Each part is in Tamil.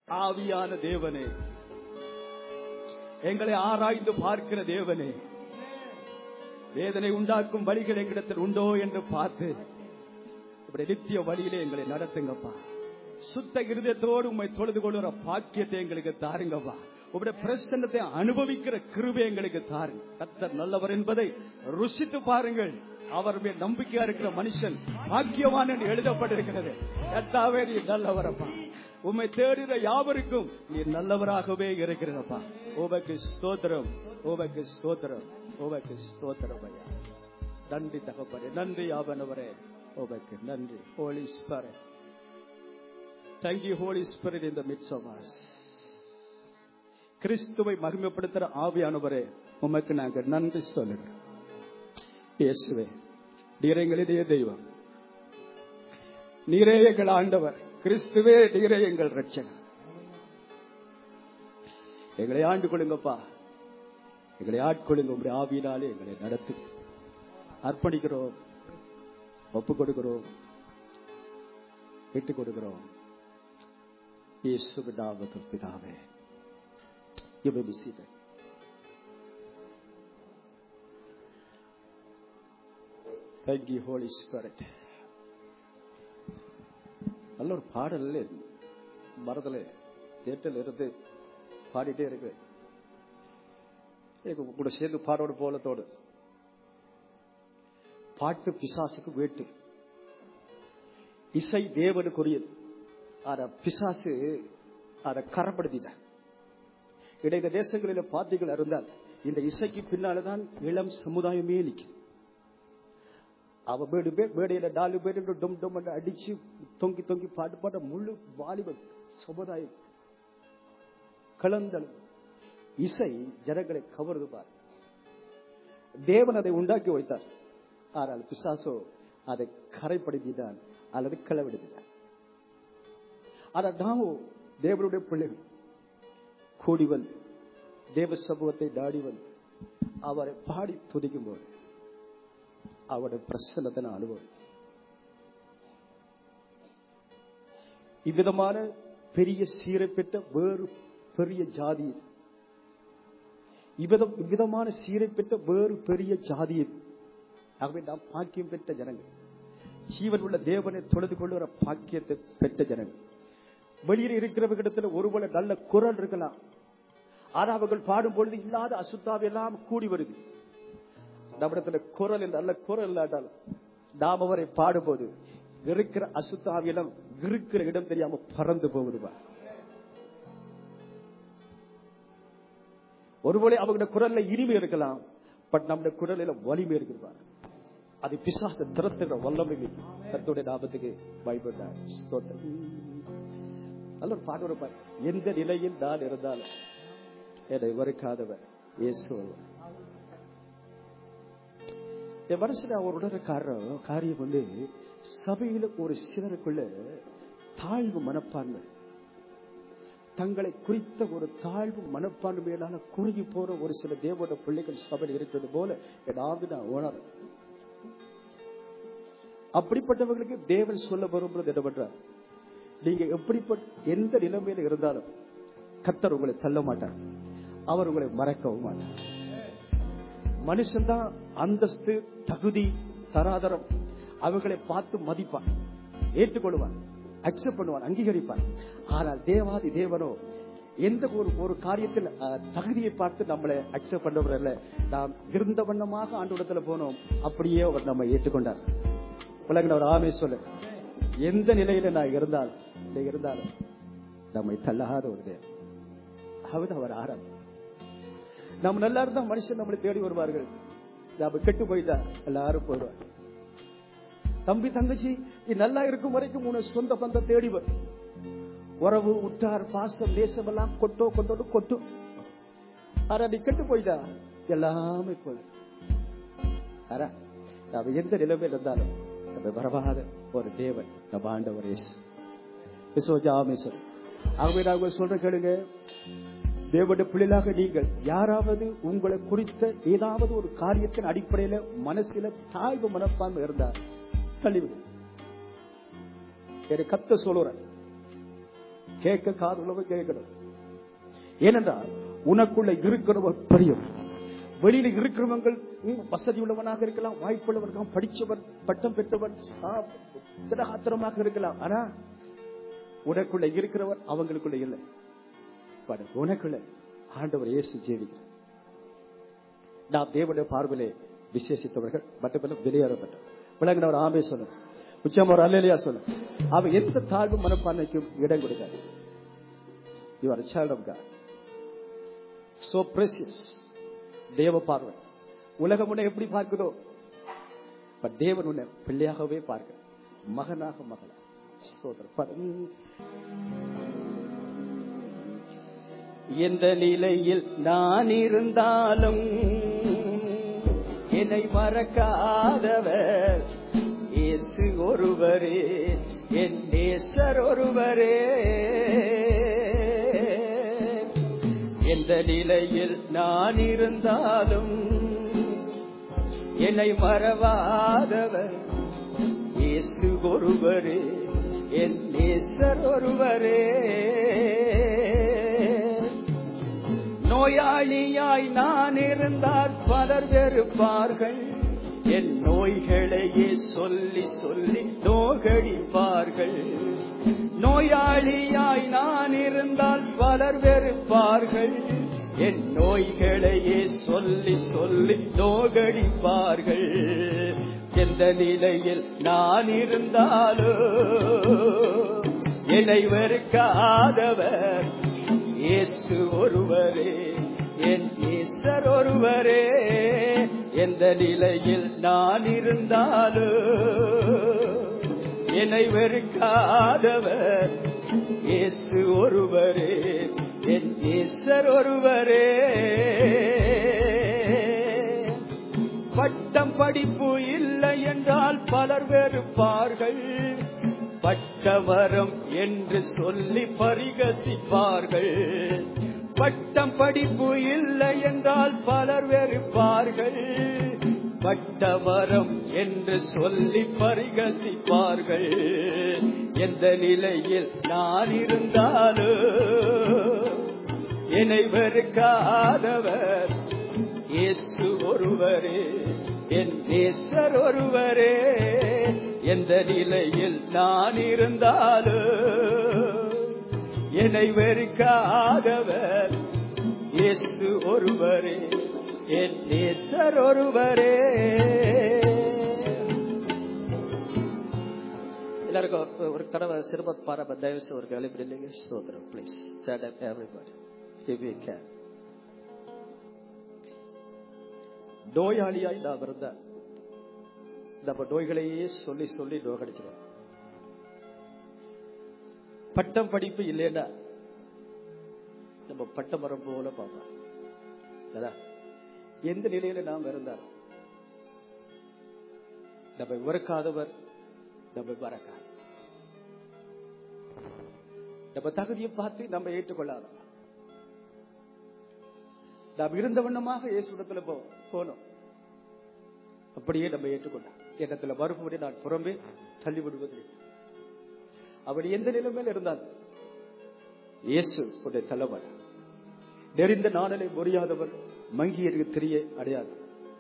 ஆவியான தேவனே எங்களை ஆராய்ந்து பார்க்கிற தேவனே வேதனை உண்டாக்கும் வழிகள் எங்களிடத்தில் உண்டோ என்று பார்த்து இப்படி நித்திய வழியிலே எங்களை நடத்துங்கப்பா சுத்த இருதயத்தோடு உண்மை தொழுது கொள்ளுற பாக்கியத்தை எங்களுக்கு தாருங்கப்பா உங்களுடைய பிரசன்னத்தை அனுபவிக்கிற கிருபை எங்களுக்கு தாருங்க கத்தர் நல்லவர் என்பதை ருசித்து பாருங்கள் அவர் மேல் நம்பிக்கையா இருக்கிற மனுஷன் பாக்கியவான் என்று எழுதப்பட்டிருக்கிறது கத்தாவே நீ நல்லவரப்பா உம்மை தேடுகிற யாவருக்கும் நீ நல்லவராகவே இருக்கிறதப்பா உமக்கு ஸ்தோத்திரம் உமக்கு ஸ்தோத்திரம் உமக்கு ஸ்தோத்திரம் ஐயா நன்றி தகப்பனே நன்றி ஆவனவரே உமக்கு நன்றி holy spirit Thank you, Holy Spirit, in the midst of us. கிறிஸ்துவை மகிமைப்படுத்துற ஆவியானவரே உமக்கு நாங்கள் நன்றி சொல்லுகிறோம் இயேசுவே நீரே எங்களிடையே தெய்வம் நீரே எங்கள் ஆண்டவர் கிறிஸ்துவே நீரே எங்கள் ரட்சகர் எங்களை ஆண்டு கொள்ளுங்கப்பா எங்களை ஆட்கொள்ளுங்க உங்களுடைய ஆவியினாலே எங்களை நடத்து அர்ப்பணிக்கிறோம் ஒப்பு கொடுக்கிறோம் விட்டு கொடுக்கிறோம் இயேசுவின் நாமத்தில் பிதாவே You may be seated. Thank you, Holy Spirit. நல்ல ஒரு பாடல் மரத்துல தேட்டல் இருந்து பாடிட்டே இருக்கு எனக்கு கூட சேர்ந்து பாடோடு போலத்தோடு பாட்டு பிசாசுக்கு வேட்டு இசை தேவனுக்குரியது அத பிசாசு அதை கரப்படுத்திட்டான் இடையில தேசங்களில் பாத்திகள் இருந்தால் இந்த இசைக்கு பின்னால்தான் இளம் சமுதாயமே நிற்கும் அவ பேடு பேர் மேடையில நாலு பேர் டொம் டொம் என்று அடிச்சு தொங்கி தொங்கி பாட்டு பாட்ட முழு வாலிப சமுதாயம் கலந்தல் இசை ஜனங்களை கவருது பார் தேவன் அதை உண்டாக்கி வைத்தார் ஆனால் பிசாசோ அதை கரைப்படுத்தினான் அல்லது களவெடுத்தான் அதை நாமோ தேவனுடைய பிள்ளைகள் கூடி வந்து தேவ சமூகத்தை நாடி வந்து அவரை பாடி துதிக்கும் போது அவருடைய பிரசன்னத்தை நான் அனுபவம் இவ்விதமான பெரிய சீரை பெற்ற வேறு பெரிய ஜாதி இது. இவ்விதம் இவ்விதமான சீரை பெற்ற வேறு பெரிய ஜாதி இது. ஆகவே நாம் பாக்கியம் பெற்ற ஜனங்கள் ஜீவன் உள்ள தேவனை தொழுது கொள்ளுகிற பாக்கியத்தை பெற்ற ஜனங்கள் வெளியில் இருக்கிறவர்களிடத்தில் ஒருவேளை நல்ல குரல் இருக்கலாம் ஆனா அவர்கள் பாடும் பொழுது இல்லாத அசுத்தாவி எல்லாம் கூடி வருது நம்மிடத்துல குரல் நல்ல குரல் இல்லாட்டாலும் நாம் அவரை பாடும்போது இருக்கிற அசுத்தாவி எல்லாம் இருக்கிற இடம் தெரியாம பறந்து போகுதுப்பா ஒருவேளை அவங்களுடைய குரல்ல இனிமை இருக்கலாம் பட் நம்முடைய குரலில வலிமை இருக்குதுப்பா அது பிசாச திறத்துகிற வல்லமை கத்தோடைய லாபத்துக்கு பயப்பட்டார் ஸ்தோத்திரம் நல்ல ஒரு பாட்டு ஒரு பாட்டு. எந்த நிலையில் நான் இருந்தாலும் என்னை வெறுக்காதவர் இயேசு ஒருவர். என் மனசுல அவருடைய காரணம் காரியம் வந்து சபையில ஒரு சிலருக்குள்ள தாழ்வு மனப்பான்மை தங்களை குறித்த ஒரு தாழ்வு மனப்பான்மையிலான குறுகி போற ஒரு சில தேவோட பிள்ளைகள் சபையில் இருக்கிறது போல ஏதாவது நான் உணர் அப்படிப்பட்டவர்களுக்கு தேவன் சொல்ல வரும்போது என்ன பண்றார் நீங்க எப்படிப்பட்ட எந்த நிலைமையில இருந்தாலும் கத்தர் உங்களை தள்ள மாட்டார் அவர் உங்களை மறக்கவும் மாட்டார் மனுஷன்தான் அந்தஸ்து தகுதி தராதரம் அவர்களை பார்த்து மதிப்பான் ஏற்றுக்கொள்வான் அக்செப்ட் பண்ணுவான் அங்கீகரிப்பான் ஆனால் தேவாதி தேவனோ எந்த ஒரு ஒரு காரியத்தில் அஹ், தகுதியை பார்த்து நம்மளை அக்செப்ட் பண்றவர் நாம் இருந்த வண்ணமாக ஆண்டோடத்துல போனோம் அப்படியே அவர் நம்ம ஏற்றுக்கொண்டார் உலகில் ஒரு ஆமே சொல்லு எந்த நிலையில நான் இருந்தால் இல்லை இருந்தாலும் நம்மை தள்ளாத ஒரு தேவன் அவது அவர் ஆராம் நம்ம நல்லா இருந்தா மனுஷன் நம்மளை தேடி வருவார்கள் நாம கெட்டு போயிட்டா எல்லாரும் போயிடுவாங்க தம்பி தங்கச்சி நீ நல்லா இருக்கும் வரைக்கும் உன சொந்த பந்த தேடி வரும் உறவு உற்றார் பாசம் தேசம் எல்லாம் கொட்டோ கொண்டோடு கொட்டும் ஆனா நீ கெட்டு போயிட்டா எல்லாமே போயிடும் ஆனா நாம எந்த நிலைமையில் இருந்தாலும் நம்ம வரவாத ஒரு தேவன் நம்ம ஆண்டவர் இயேசு விசுவஜாமேஸ்வர் ஆகவே நாங்கள் சொல்ற கேளுங்க தேவனுடைய பிள்ளைகளாக நீங்கள் யாராவது உங்களை குறித்த ஏதாவது ஒரு காரியத்தின் அடிப்படையில மனசுல தாழ்வு மனப்பான்மை இருந்தார் தள்ளிவிடு எனக்கு கத்த சொல்லுறேன் கேட்க காதுள்ளவன் கேட்கணும் ஏனென்றால் உனக்குள்ள இருக்கிறவர் பெரியவர் வெளியில இருக்கிறவங்க ம், வசதி உள்ளவனாக இருக்கலாம் வாய்ப்புள்ளவன் இருக்கலாம் படிச்சவன் பட்டம் பெற்றவன் ஆ, திடகாத்திரமாக இருக்கலாம் ஆனா உனக்குள்ள இருக்கிறவர் அவங்களுக்குள்ள இல்லை பாரு, உனக்குள்ள ஆண்டவர் இயேசு ஜீவிக்கிறார் நாம் தேவனுடைய பார்வையிலே விசேஷித்தவர்கள் மற்றபடி வெளியேறப்பட்டோம் விளங்கினவர் ஆமே சொல்லும் உச்சம் ஒரு அல்லையா சொல்லும் அவன் எந்த தாழ்வு மனப்பான்மைக்கும் இடம் கொடுக்காது you are child of God so precious தேவ பார்வை உலகம் உன்னை எப்படி பார்க்குதோ பட் தேவன் உன்னை பிள்ளையாகவே பார்க்க மகனாக மகளா ஸ்தோத்திரம். பாரு. எந்த நிலையில் நான் இருந்தாலும் என்னை மறக்காதவர் இயேசு ஒருவரே என் நேசர் ஒருவரே எந்த நிலையில் நான் இருந்தாலும் என்னை மறவாதவர் இயேசு ஒருவரே என் நேசர் ஒருவரே நோயாளியாய் நான் இருந்தால் பலர் வெறுப்பார்கள் என் நோய்களையே சொல்லி சொல்லி நோகடிப்பார்கள் நோயாளியாய் நான் இருந்தால் பலர் வெறுப்பார்கள் என் நோய்களையே சொல்லி சொல்லி நோகடிப்பார்கள் எந்த நிலையில் நான் இருந்தாலோ என்னை வெறுக்காதவர் இயேசு ஒருவரே என் ஈசர் ஒருவரே எந்த நிலையில் நான் இருந்தாலும் என்னை வெறுக்காதவர் இயேசு ஒருவரே என் ஈசர் ஒருவரே பட்டம் படிப்பு இல்லை என்றால் பலர் வெறுப்பார்கள் பட்டவரம் என்று சொல்லி பரிகசிப்பார்கள் பட்டம் படிப்பு இல்லை என்றால் பலர் வெறுப்பார்கள் பட்டவரம் என்று சொல்லி பரிகசிப்பார்கள் எந்த நிலையில் நான் இருந்தாலும் என்னை வெறுக்காதவர் இயேசு ஒருவரே என் நேசர் ஒருவரே எந்த நிலையில் நான் இருந்தாலும் என்னை வெறுக்காதவர் இயேசு ஒருவரே என் நேசர் ஒருவரே எல்லாருக்கும் ஒரு- ஒரு தடவை சிறுபத் பாரப தயவுசு ஒரு கழிப்பு இல்லைங்க ஸ்தோத்திரம் please stand up everybody if you can நோயாளியாய் நான் இருந்தா நம்ம நோய்களையே சொல்லி சொல்லி நோகடிச்சிடும் பட்டம் படிப்பு இல்லைன்னா நம்ம பட்ட மரம் போல பார்ப்போம் அதான் எந்த நிலையில நாம் இருந்தாலும் நம்ம வெறுக்காதவர் நம்ம மறக்காது நம்ம தகுதியை பார்த்து நம்ம ஏற்றுக்கொள்ளாத நாம் இருந்த வண்ணமாக இயேசுடத்துல போ போனோம் அப்படியே நம்ம ஏற்றுக்கொண்டோம் எண்ணத்துல மறுபடி நான் புறம்பே தள்ளி விடுவதில்லை அவர் எந்த நிலைமையில் இருந்தால் இயேசு உன்னை தள்ளமாட்டார் நெறிந்த நாணலை முறியாதவர் மங்கியருக்கு தெரிய அடையாது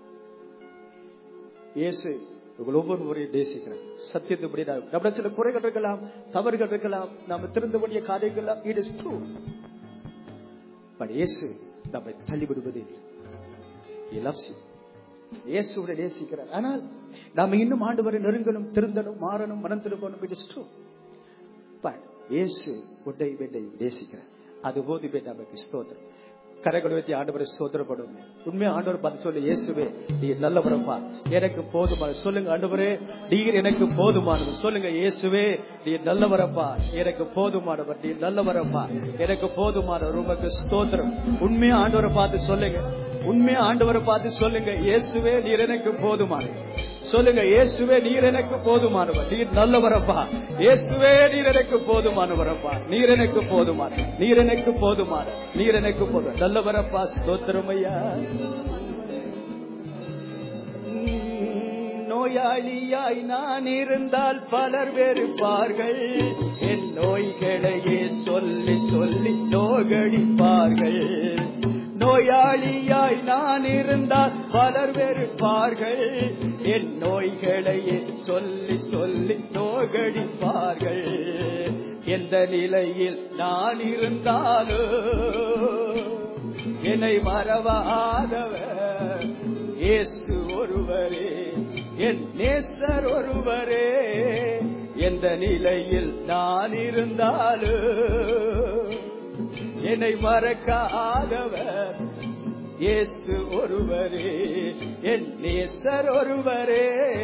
இயேசு உங்கள் ஒவ்வொரு முறையும் நேசிக்கிறார் சத்தியத்துப்படி நாம் நம்மிடம் சில குறைகள் இருக்கலாம் தவறுகள் இருக்கலாம் நாம திருந்த வேண்டிய காரியங்கள் இட் இஸ் ட்ரூ பட் இயேசு நம்மை தள்ளிவிடுவதே இல்லை. He loves you. இயேசுவை நேசிக்கிறார் ஆனால் நாம இன்னும் ஆண்டவரை நெருங்கணும் திருந்தணும் மாறணும் மனம் திரும்பணும் இட் இஸ் ட்ரூ பட் இயேசு உன்னை என்னை நேசிக்கிறார் அது போதுமே நமக்கு ஸ்தோத்திரம் கரைகளை வைத்து ஆண்டவரை சோதரப்படும் உண்மையா ஆண்டவர் பார்த்து சொல்லு இயேசுவே நீ நல்லவரப்பா எனக்கு போதுமான சொல்லுங்க ஆண்டவரே நீர் எனக்கு போதுமானவர் சொல்லுங்க இயேசுவே நீ நல்லவரப்பா எனக்கு போதுமானவர் நீ நல்லவரப்பா எனக்கு போதுமானவர் உமக்கு ஸ்தோத்திரம் உண்மையா ஆண்டவரை பார்த்து சொல்லுங்க உண்மையா ஆண்டவரை பார்த்து சொல்லுங்க இயேசுவே நீர் எனக்கு போதுமானவர் சொல்லுங்க இயேசுவே நீர் எனக்கு போதுமானவர் நீர் நல்லவரப்பா இயேசுவே நீர் எனக்கு போதுமானவரப்பா நீர் எனக்கு போதுமான நீர் எனக்கு போதுமான நீர் எனக்கு போதும் நல்லவரப்பா ஸ்தோத்திரமையா நோயாளியாய் நான் இருந்தால் பலர் வெறுப்பார்கள் என் நோய்களையே சொல்லி சொல்லி நோகடிப்பார்கள் நோயாளியாய் நான் இருந்தால் பலர் வெறுப்பார்கள் என் நோய்களையே சொல்லி சொல்லி நோகடிப்பார்கள் எந்த நிலையில் நான் இருந்தாலும் என்னை மறவாதவர் இயேசு ஒருவரே என் நேசர் ஒருவரே எந்த நிலையில் நான் இருந்தாலும் என்னை மறக்காதவர் இயேசு ஒருவரே என் நேசர் ஒருவரே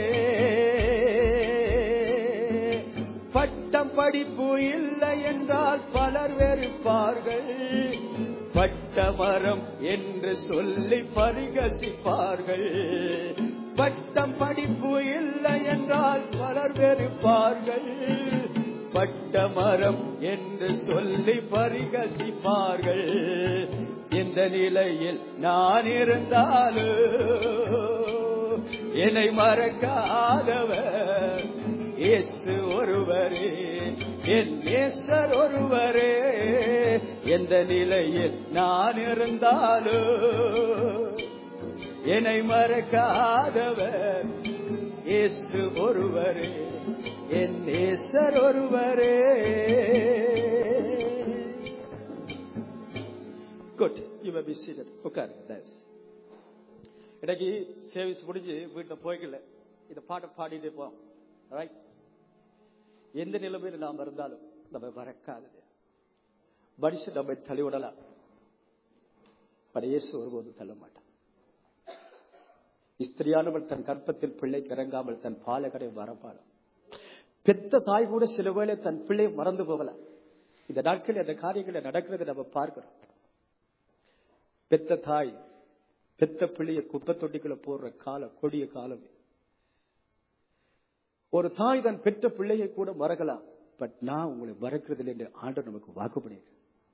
பட்டம் படிப்பு இல்லை என்றால் பலர் வெறுப்பார்கள் பட்ட மரம் என்று சொல்லி பரிகசிப்பார்கள் பட்டம் படிப்பு இல்லை என்றால் பலர் வெறுப்பார்கள் பட்ட மரம் என்று சொல்லி பரிகசிப்பார்கள் இந்த நிலையில் நான் இருந்தாலும் என்னை மறக்காதவர் இயேசு ஒருவரே என் நேசர் ஒருவரே எந்த நிலையில் நான் இருந்தாலும் என்னை மறக்காதவர் இயேசு ஒருவரே என் நேசர் ஒருவரே good you may be seated உட்காருங்க தயவுசெய்து. இன்னைக்கு சேவிஸ் முடிஞ்சு வீட்டுல போய்க்கல இந்த பாட்டை பாடிட்டே போவோம் ரைட் எந்த நிலைமையில் நாம் இருந்தாலும் நம்ம மறக்காதது மனுஷன் நம்மை தள்ளிவிடலாம் பட் இயேசு ஒருபோதும் தள்ள மாட்டான் ஸ்திரியானவள் தன் கற்பத்தில் பிள்ளைக்கு இறங்காமல் தன் பாலகரை மறப்பாளாம் பெத்த தாய் கூட சில வேளை தன் பிள்ளையை மறந்து போகலாம் இந்த நாட்களில் அந்த காரியங்களை நடக்கிறதை நம்ம பார்க்கிறோம் பெத்த தாய் பெத்த பிள்ளைய குப்பை தொட்டிக்குள்ள போடுற காலம் கொடிய காலம் இது. ஒரு தாய் தன் பெற்ற பிள்ளையை கூட மறக்கலாம் பட் நான் உங்களை மறக்கிறதில்லை என்று ஆண்டவர் நமக்கு வாக்கு பண்ணியிருக்க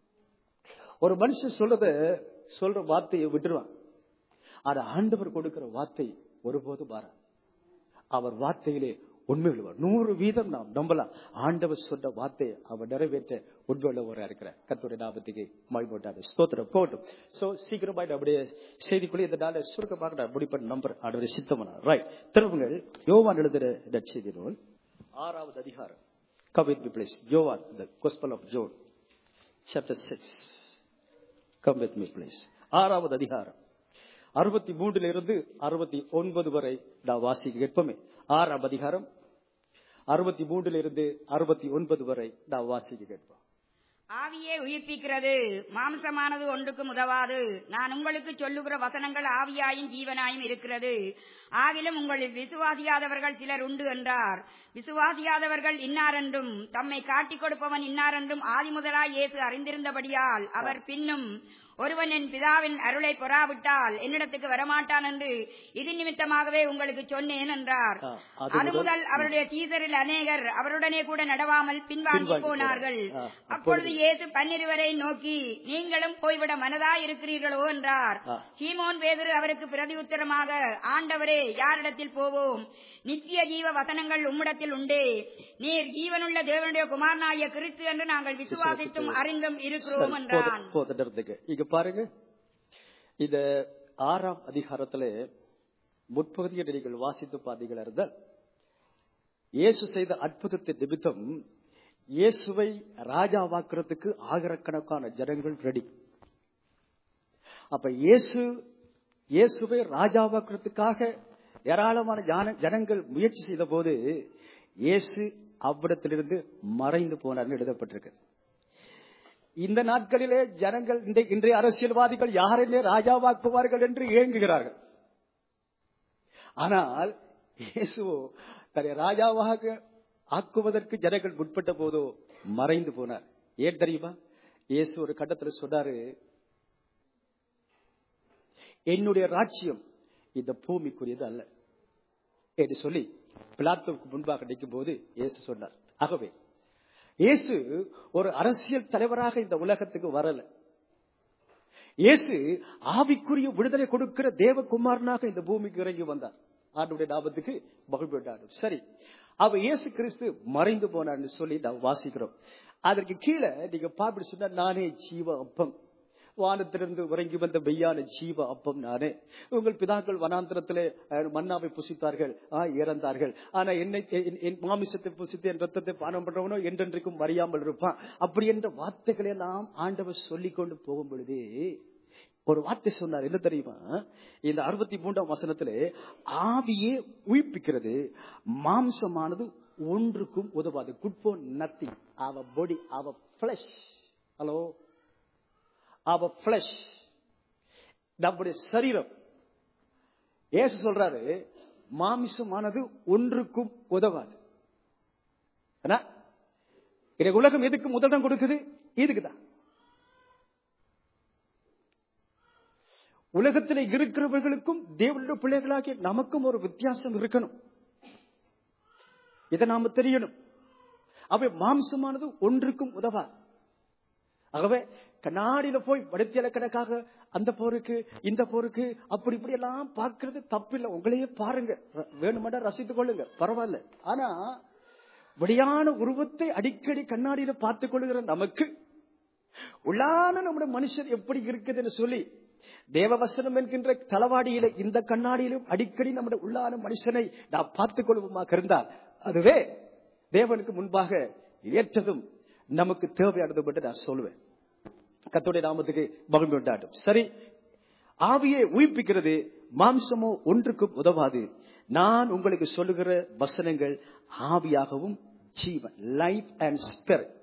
ஒரு மனுஷன் சொல்றத சொல்ற வார்த்தையை விட்டுருவான் ஆனா ஆண்டவர் கொடுக்கிற வார்த்தை ஒருபோதும் மாறாது அவர் வார்த்தையிலே உண்மை உள்ளவர் நூறு வீதம் நாம் நம்பலாம் ஆண்டவர் சொன்ன வார்த்தையை அவர் நிறைவேற்ற உண்மை உள்ளவராக இருக்கிறார் கத்துடைய நாமத்துக்கு மழைபோட்டாரு ஸ்தோத்திரம் போட்டும் சோ சீக்கிரமா அப்படியே செய்திக்குள்ளே இந்த நாளை சுருக்கமாக நான் முடிப்பேன் நம்பர் ஆண்டவர் சித்தமனா ரைட் திரும்புங்கள் யோவான் எழுதுற இந்த செய்தி நூல் ஆறாவது அதிகாரம் கவித் பி பிளேஸ் Yovan the gospel of John chapter six come with me please ஆறாவது அதிகாரம் அறுபத்தி மூன்றுல இருந்து அறுபத்தி ஒன்பது வரை நான் வாசிக்க கேட்போமே ஆறாம் அதிகாரம் அறுபத்தி மூன்றுல இருந்து அறுபத்தி ஒன்பது வரை நான் வாசிக்க கேட்போம் ஆவியே உயிர்ப்பிக்கிறது மாம்சமானது ஒன்றுக்கும் உதவாது நான் உங்களுக்கு சொல்லுகிற வசனங்கள் ஆவியாயும் ஜீவனாயும் இருக்கிறது ஆகிலும் உங்களில் விசுவாசியாதவர்கள் சிலர் உண்டு என்றார் விசுவாசியாதவர்கள் இன்னாரென்றும் தம்மை காட்டிக் கொடுப்பவன் இன்னாரென்றும் ஆதி முதலாய் இயேசு அறிந்திருந்தபடியால் அவர் பின்னும் ஒருவன் என் பிதாவின் அருளை பொறாவிட்டால் என்னிடத்துக்கு வரமாட்டான் என்று இது நிமித்தமாகவே உங்களுக்கு சொன்னேன் என்றார் ஆ, அது அது முதல் முதல் அவருடைய சீசரில் அநேகர் அவருடனே கூட நடவாமல் பின்வாங்கி பின்வாங்கி போனார்கள் போனார். ஆ, அப்பொழுது இயேசு பன்னிருவரை நோக்கி நீங்களும் போய்விட மனதா இருக்கிறீர்களோ என்றார் ஆ. சீமோன் பேதுரு அவருக்கு பிரதியுத்தரமாக ஆண்டவரே யாரிடத்தில் போவோம் நித்திய ஜீவ வசனங்கள் உம்மிடத்தில் உண்டே நீர் ஜீவனுள்ள தேவனுடைய குமாரனாகிய கிறிஸ்து என்று நாங்கள் விசுவாசித்தும் அறிந்தும் இருக்கிறோம் சரி, என்றான் போதும், போதும் நிறுத்துங்க. இங்க பாருங்க இந்த ஆறாம் அதிகாரத்துல முற்பகுதியை நீங்கள் வாசித்து பார்த்தீங்களா இருந்தால் இயேசு செய்த அற்புதத்தின் நிமித்தம் இயேசுவை ராஜாவாக்குறதுக்கு ஆயிரக்கணக்கான ஜனங்கள் ரெடி அப்ப இயேசு இயேசுவை ராஜாவாக்குறதுக்காக ஏராளமான ஜான- ஜனங்கள் முயற்சி செய்த போது இயேசு அவ்விடத்திலிருந்து மறைந்து போனார்னு எழுதப்பட்டிருக்கு இந்த நாட்களிலே ஜனங்கள் இந்த இன்றைய அரசியல்வாதிகள் யாரையே ராஜாவாக்குவார்கள் என்று ஏங்குகிறார்கள் ஆனால் இயேசுவோ தன்னை ராஜாவாக ஆக்குவதற்கு ஜனங்கள் முற்பட்ட போதோ மறைந்து போனார் ஏன் தெரியுமா இயேசு ஒரு கட்டத்தில் சொன்னாரு என்னுடைய ராஜ்யம் இந்த பூமிக்குரியது அல்ல என்று சொல்லி பிளாத்துவுக்கு முன்பாக நிற்கும் போது இயேசு சொன்னார் ஆகவே இயேசு ஒரு அரசியல் தலைவராக இந்த உலகத்துக்கு வரல இயேசு ஆவிக்குரிய விடுதலை கொடுக்கிற தேவகுமாரனாக இந்த பூமிக்கு இறங்கி வந்தார் ஆண்டுடைய நாமத்துக்கு மகிழ்வு உண்டாடும் சரி அவ இயேசு கிறிஸ்து மறைந்து போனான்னு சொல்லி நாம் வாசிக்கிறோம் அதற்கு கீழே நீங்க பாப்பிட்டு சொன்னா நானே ஜீவ அப்பம் வானத்திலிருந்து உறங்கி வந்த மெய்யான ஜீவ அப்பம் நானே உங்கள் பிதாக்கள் வனாந்திரத்திலே அஹ், மன்னாவை புசித்தார்கள் ஆ, இறந்தார்கள் ஆனா என்னை என்- என் மாமிசத்தை புசித்து என் ரத்தத்தை பானம் பண்றவனோ என்றென்றைக்கும் மறியாமல் இருப்பான் அப்படி என்ற வார்த்தைகளை எல்லாம் ஆண்டவர் சொல்லிக் கொண்டு போகும் பொழுதே ஒரு வார்த்தை சொன்னார் என்ன தெரியுமா இந்த அறுபத்தி மூன்றாம் வசனத்திலே ஆவியே உயிர்ப்பிக்கிறது மாம்சமானது ஒன்றுக்கும் உதவாது good for nothing our body our flesh hello our flesh நம்முடைய சரீரம் ஏசு சொல்றாரு மாமிசமானது ஒன்றுக்கும் உதவாது ஏன்னா, இன்னைக்கு உலகம் எதுக்கு முதலிடம் கொடுக்குது இதுக்குதான் உலகத்தில் இருக்கிறவர்களுக்கும் தேவனுடைய பிள்ளைகளாகிய நமக்கும் ஒரு வித்தியாசம் இருக்கணும் இதை நாம தெரியணும் அவை மாம்சமானது ஒன்றுக்கும் உதவா ஆகவே கண்ணாடியில போய் வடத்தியல கணக்காக அந்த போருக்கு இந்த போருக்கு அப்படி இப்படி எல்லாம் பார்க்கிறது தப்பில்லை உங்களையே பாருங்க ர- வேணுமெண்டா ரசித்துக் கொள்ளுங்க பரவாயில்ல ஆனா வெளியான உருவத்தை அடிக்கடி கண்ணாடியில பார்த்துக் கொள்ளுகிற நமக்கு உள்ளான நம்முடைய மனுஷன் எப்படி இருக்குதுன்னு சொல்லி தேவவசனம் என்கின்ற தளவாடியில இந்த கண்ணாடியிலும் அடிக்கடி நம்முடைய உள்ளான மனுஷனை நாம் பார்த்துக் கொள்வோமாக இருந்தால் அதுவே தேவனுக்கு முன்பாக ஏற்றதும் நமக்கு தேவையானது என்று நான் சொல்லுவேன் கத்துடைய நாமத்துக்கு மகிழ்ந்து உண்டாட்டும் சரி ஆவியை உயிர்ப்பிக்கிறது மாம்சமோ ஒன்றுக்கும் உதவாது நான் உங்களுக்கு சொல்லுகிற வசனங்கள் ஆவியாகவும் ஜீவன் life and spirit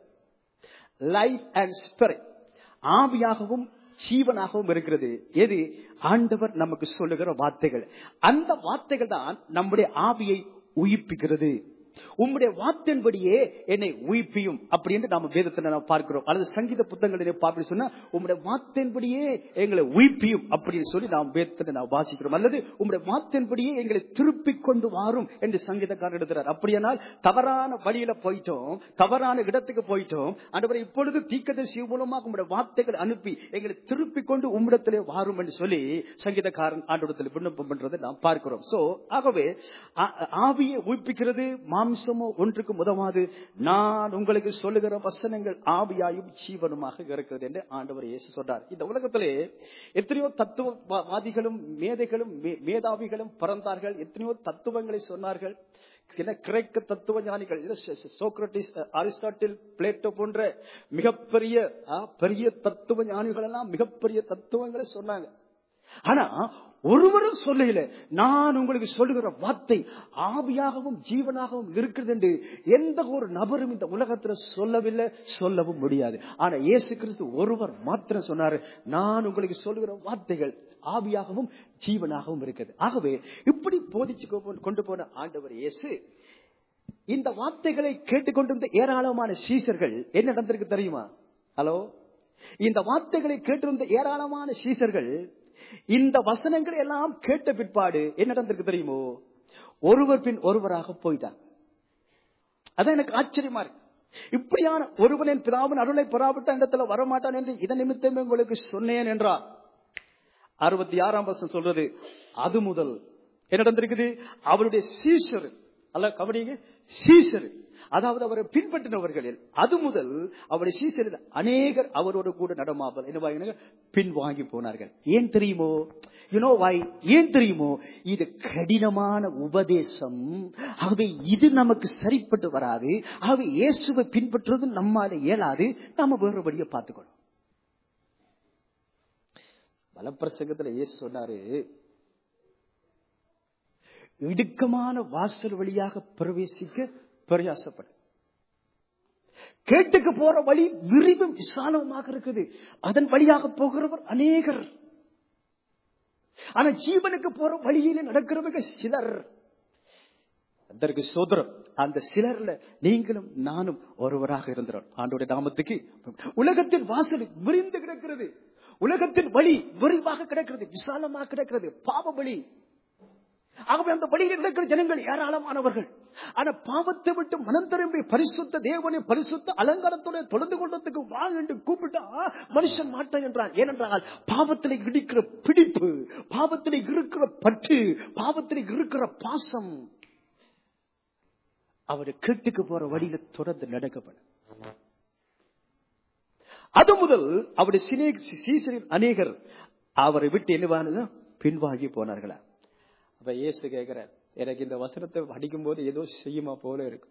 life and spirit ஆவியாகவும் ஜீவனாகவும் இருக்கிறது எது ஆண்டவர் நமக்கு சொல்லுகிற வார்த்தைகள் அந்த வார்த்தைகள் தான் நம்முடைய ஆவியை உயிர்ப்பிக்கிறது உம்முடைய வார்த்தையின்படியே என்னை உயிர்ப்பியும் அப்படின்னு நாம வேதத்துல நாம் பார்க்கிறோம் அல்லது சங்கீத புத்தகங்களிலே பார்ப்பி சொன்னா உம்முடைய வார்த்தையின்படியே எங்களை உயிர்ப்பியும் அப்படின்னு சொல்லி நாம் வேதத்துல நாம் வாசிக்கிறோம் அல்லது உம்முடைய வார்த்தையின்படியே எங்களை திருப்பி கொண்டு வாரும் என்று சங்கீதக்காரர் எழுதுறார் அப்படியானால் தவறான வழியில போயிட்டோம் தவறான இடத்துக்கு போயிட்டோம் ஆண்டவரை இப்பொழுது தீக்கதரிசி மூலமாக உம்முடைய வார்த்தைகள் அனுப்பி எங்களை திருப்பி கொண்டு உம்மிடத்திலே வாரும் என்று சொல்லி சங்கீதக்காரன் ஆண்டவரத்தில் விண்ணப்பம் பண்றதை நாம் பார்க்கிறோம் சோ ஆகவே ஆ- ஆவியை உயிர்ப்பிக்கிறது மாம்சமோ ஒன்றுக்கும் உதவாது நான் உங்களுக்கு சொல்லுகிற வசனங்கள் ஆவியாயும் ஜீவனுமாக இருக்கிறது என்று ஆண்டவர் இயேசு சொல்றார் இந்த உலகத்திலே எத்தனையோ தத்துவவாதிகளும் மேதைகளும் மே- மேதாவிகளும் பிறந்தார்கள் எத்தனையோ தத்துவங்களை சொன்னார்கள் என்ன கிரேக்க தத்துவ ஞானிகள் இது so- so- Socrates ah, Aristotle Plato போன்ற மிகப்பெரிய ஆ, பெரிய தத்துவ ஞானிகள் எல்லாம் மிகப்பெரிய தத்துவங்களை சொன்னாங்க ஆனா ஒருவரும் சொல்லல நான் உங்களுக்கு சொல்லுகிற வார்த்தை ஆவியாகவும் ஜீவனாகவும் இருக்கிறது என்று எந்த ஒரு நபரும் இந்த உலகத்துல சொல்லவில்லை சொல்லவும் முடியாது ஆனா இயேசு கிறிஸ்து ஒருவர் மாத்திரம் சொன்னாரு நான் உங்களுக்கு சொல்லுகிற வார்த்தைகள் ஆவியாகவும் ஜீவனாகவும் இருக்குது ஆகவே இப்படி போதிச்சு கொ- கொண்டு போன ஆண்டவர் இயேசு இந்த வார்த்தைகளை கேட்டுக்கொண்டிருந்த ஏராளமான சீசர்கள் என்ன நடந்திருக்கு தெரியுமா ஹலோ இந்த வார்த்தைகளை கேட்டிருந்த ஏராளமான சீசர்கள் இந்த வசனங்களை எல்லாம் கேட்ட பிற்பாடு என்ன நடந்திருக்கு தெரியுமோ ஒருவர் பின் ஒருவராக போயிட்டாங்க அதான் எனக்கு ஆச்சரியமா இருக்கு இப்படியான ஒருவனின் பிதாவின் அருளை பெறாவிட்ட இடத்துல வரமாட்டான் என்று இதன் நிமித்தமே உங்களுக்கு சொன்னேன் என்றார் அறுபத்தி ஆறாம் வருஷம் சொல்றது அது முதல் என்ன நடந்திருக்குது அவருடைய சீஷர் அல்ல கவனிங்க சீஷர் அதாவது அவரை பின்பற்றினவர்களில் அது முதல் அவருடைய சீசரில் அநேகர் அவரோடு கூட நடமாமல் என்ன பின்வாங்கி போனார்கள் ஏன் தெரியுமோ யூனோ வாய் ஏன் தெரியுமோ இது கடினமான உபதேசம் ஆகவே இது நமக்கு சரிப்பட்டு வராது ஆகவே இயேசுவை பின்பற்றுவது நம்மால இயலாது நாம வேறுபடியை பார்த்துக்கணும் வலப்பிரசங்கத்துல இயேசு சொன்னாரு இடுக்கமான வாசல் வழியாக பிரவேசிக்க பிரயாசப்படு கேட்டுக்கு போற வழி விரிவும் விசாலமாக இருக்குது அதன் வழியாக போகிறவர் அநேகர் ஆனா ஜீவனுக்கு போற வழியில நடக்கிறவங்க சிலர் அதற்கு சோதரம் அந்த சிலர்ல நீங்களும் நானும் ஒருவராக இருந்தோம் ஆண்டோட நாமத்துக்கு உலகத்தின் வாசல் விரிந்து கிடக்கிறது உலகத்தின் வழி விரிவாக கிடக்கிறது விசாலமாக கிடக்கிறது பாவ வழி ஆகவே அந்த வழியில் நடக்கிற ஜனங்கள் ஏராளமானவர்கள் ஆனா பாவத்தை விட்டு மனம் திரும்பி பரிசுத்த தேவனை பரிசுத்த அலங்காரத்தோட தொடர்ந்து கொண்டதுக்கு வா என்று கூப்பிட்டா மனுஷன் மாட்டான் என்றான் ஏனென்றால் பாவத்தில் இருக்கிற பிடிப்பு பாவத்தில் இருக்கிற பற்று பாவத்தில் இருக்கிற பாசம் அவரு கேட்டுக்கு போற வழியில தொடர்ந்து நடக்கப்படும் அது முதல் அவருடைய சினே- சீசரின் அநேகர் அவரை விட்டு என்னவானது பின்வாங்கி போனார்களா அப்ப இயேசு கேட்கிறார் எனக்கு இந்த வசனத்தை படிக்கும் போது ஏதோ செய்யுமா போல இருக்கு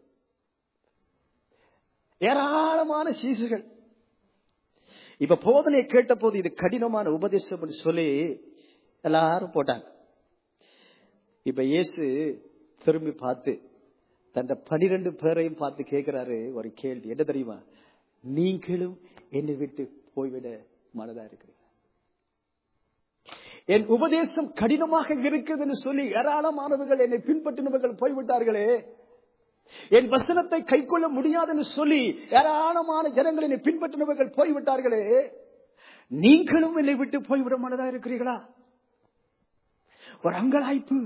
ஏராளமான சீசர்கள் இப்ப போதனை கேட்ட போது இது கடினமான உபதேசம் என்று சொல்லி எல்லாரும் போட்டாங்க இப்ப இயேசு திரும்பி பார்த்து தந்த பனிரெண்டு பேரையும் பார்த்து கேட்கிறாரு ஒரு கேள்வி என்ன தெரியுமா நீங்களும் என்னை விட்டு போய்விட மனதா இருக்கிறீங்க என் உபதேசம் கடினமாக இருக்கிறது என்று சொல்லி ஏராளமானவர்கள் என்னை பின்பற்றினவர்கள் போய்விட்டார்களே என் வசனத்தை கைக்கொள்ள முடியாது என்று சொல்லி ஏராளமான ஜனங்கள் என்னை பின்பற்றினவர்கள் போய்விட்டார்களே நீங்களும் என்னை விட்டு போய்விட மனதா இருக்கிறீர்களா ஒரு அங்கலாய்ப்பு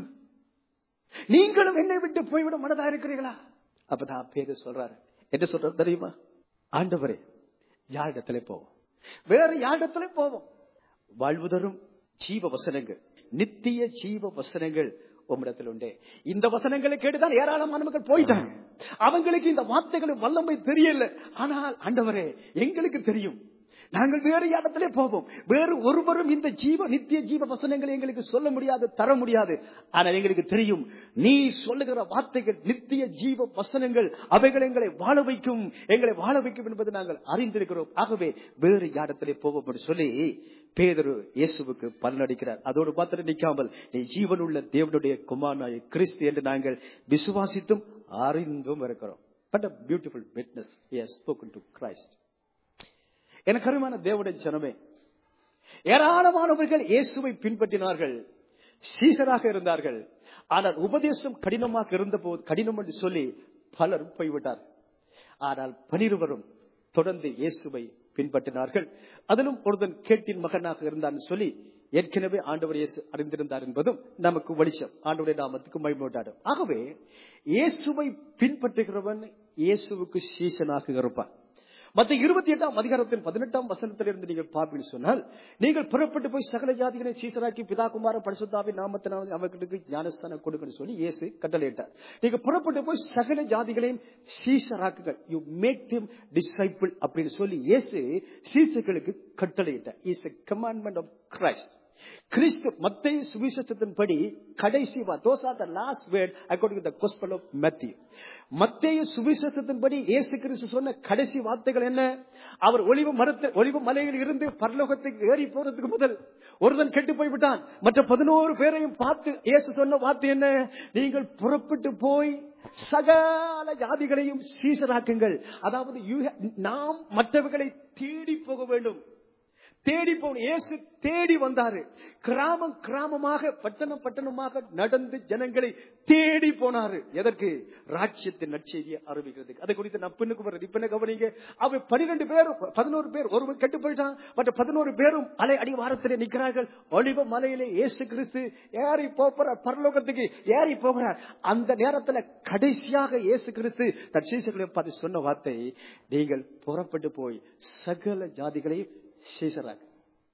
நீங்களும் என்னை விட்டு போய்விட மனதா இருக்கிறீர்களா அப்பதான் பேரு சொல்றாரு என்ன சொல்றாரு தெரியுமா ஆண்டவரே யாரிடத்துல போவோம் வேற யாரிடத்துல போவோம் வாழ்வு தரும் ஜீவ வசனங்கள் நித்திய ஜீவ வசனங்கள் உம்மிடத்தில் உண்டே இந்த வசனங்களை கேட்டுதான் ஏராளமான மக்கள் போயிட்டாங்க அவங்களுக்கு இந்த வார்த்தைகளின் வல்லமை தெரியல ஆனால் ஆண்டவரே எங்களுக்கு தெரியும் நாங்கள் வேறு இடத்திலே போவோம் வேறு ஒருவரும் இந்த ஜீவ நித்திய ஜீவ வசனங்களை எங்களுக்கு சொல்ல முடியாது தர முடியாது ஆனால் எங்களுக்கு தெரியும் நீ சொல்லுகிற வார்த்தைகள் நித்திய ஜீவ வசனங்கள் அவைகள் எங்களை வாழ வைக்கும் எங்களை வாழ வைக்கும் என்பது நாங்கள் அறிந்திருக்கிறோம் ஆகவே வேறு இடத்திலே போவோம் என்று சொல்லி பேதரு இயேசுவுக்கு பலனடிக்கிறார் அதோடு மாத்திரம் நிற்காமல் நீ ஜீவனுள்ள தேவனுடைய குமாரனாய கிறிஸ்து என்று நாங்கள் விசுவாசித்தும் அறிந்தும் இருக்கிறோம் but a beautiful witness spoken to Christ எனக்கு அருமையான தேவனுடைய ஜனமே ஏராளமானவர்கள் இயேசுவை பின்பற்றினார்கள் சீசராக இருந்தார்கள் ஆனால் உபதேசம் கடினமாக இருந்த போது கடினம் என்று சொல்லி பலர் போய்விட்டார் ஆனால் பனிருவரும் தொடர்ந்து இயேசுவை பின்பற்றினார்கள் அதிலும் ஒருதன் கேட்டின் மகனாக இருந்தான்னு சொல்லி ஏற்கனவே ஆண்டவர் இயேசு அறிந்திருந்தார் என்பதும் நமக்கு வெளிச்சம் ஆண்டவருடைய நாமத்துக்கு மகிழ்மூட்டாடும் ஆகவே இயேசுவை பின்பற்றுகிறவன் இயேசுவுக்கு சீசனாக இருப்பான் மத்த இருபத்தி எட்டாம் அதிகாரத்தின் பதினெட்டாம் வசனத்திலிருந்து நீங்கள் பார்ப்பீங்க சொன்னால் நீங்கள் புறப்பட்டு போய் சகல ஜாதிகளை சீசராக்கி பிதா குமார பரிசுத்தாவின் நாமத்தினால் அவர்களுக்கு ஞானஸ்தானம் கொடுக்கணும் சொல்லி இயேசு கட்டளையிட்டார் நீங்க புறப்பட்டு போய் சகல ஜாதிகளையும் சீசராக்குங்கள் யூ மேக் திம் டிசைபிள் அப்படின்னு சொல்லி இயேசு சீசர்களுக்கு கட்டளையிட்டார் is a commandment of Christ கிறிஸ்து மத்திய சுவிசேஷத்தின்படி கடைசி those are the last word according the gospel of மத்திய மத்திய சுவிசேஷத்தின்படி இயேசு கிறிஸ்து சொன்ன கடைசி வார்த்தைகள் என்ன அவர் ஒளிவு மரத்து ஒளிவு மலையில் இருந்து பரலோகத்துக்கு ஏறி போறதுக்கு முதல் ஒருவன் கெட்டு போய்விட்டான் மற்ற பதினோரு பேரையும் பார்த்து இயேசு சொன்ன வார்த்தை என்ன நீங்கள் புறப்பட்டு போய் சகல ஜாதிகளையும் சீசராக்குங்கள் அதாவது you ha- நாம் மற்றவர்களை தேடி போக வேண்டும் தேடி போன இயேசு தேடி வந்தாரு கிராமம் கிராமமாக பட்டணம் பட்டணமாக நடந்து ஜனங்களை தேடி போனாரு எதற்கு ராட்சியத்தின் நற்செய்தியை அறிவிக்கிறதுக்கு அதை குறித்து நான் பின்னுக்கு வர்றது இப்ப என்ன கவனிங்க அவ பனிரெண்டு பேரும் பதினோரு பேர் ஒருவன் கெட்டு போயிட்டான் மற்ற பதினோரு பேரும் அலை அடிவாரத்திலே நிற்கிறார்கள் ஒளிவ மலையிலே இயேசு கிறிஸ்து ஏறி போற பரலோகத்துக்கு ஏறி போகிறார் அந்த நேரத்துல கடைசியாக இயேசு கிறிஸ்து தன் சீசர்களை பார்த்து சொன்ன வார்த்தை நீங்கள் புறப்பட்டு போய் சகல ஜாதிகளையும் சீசராக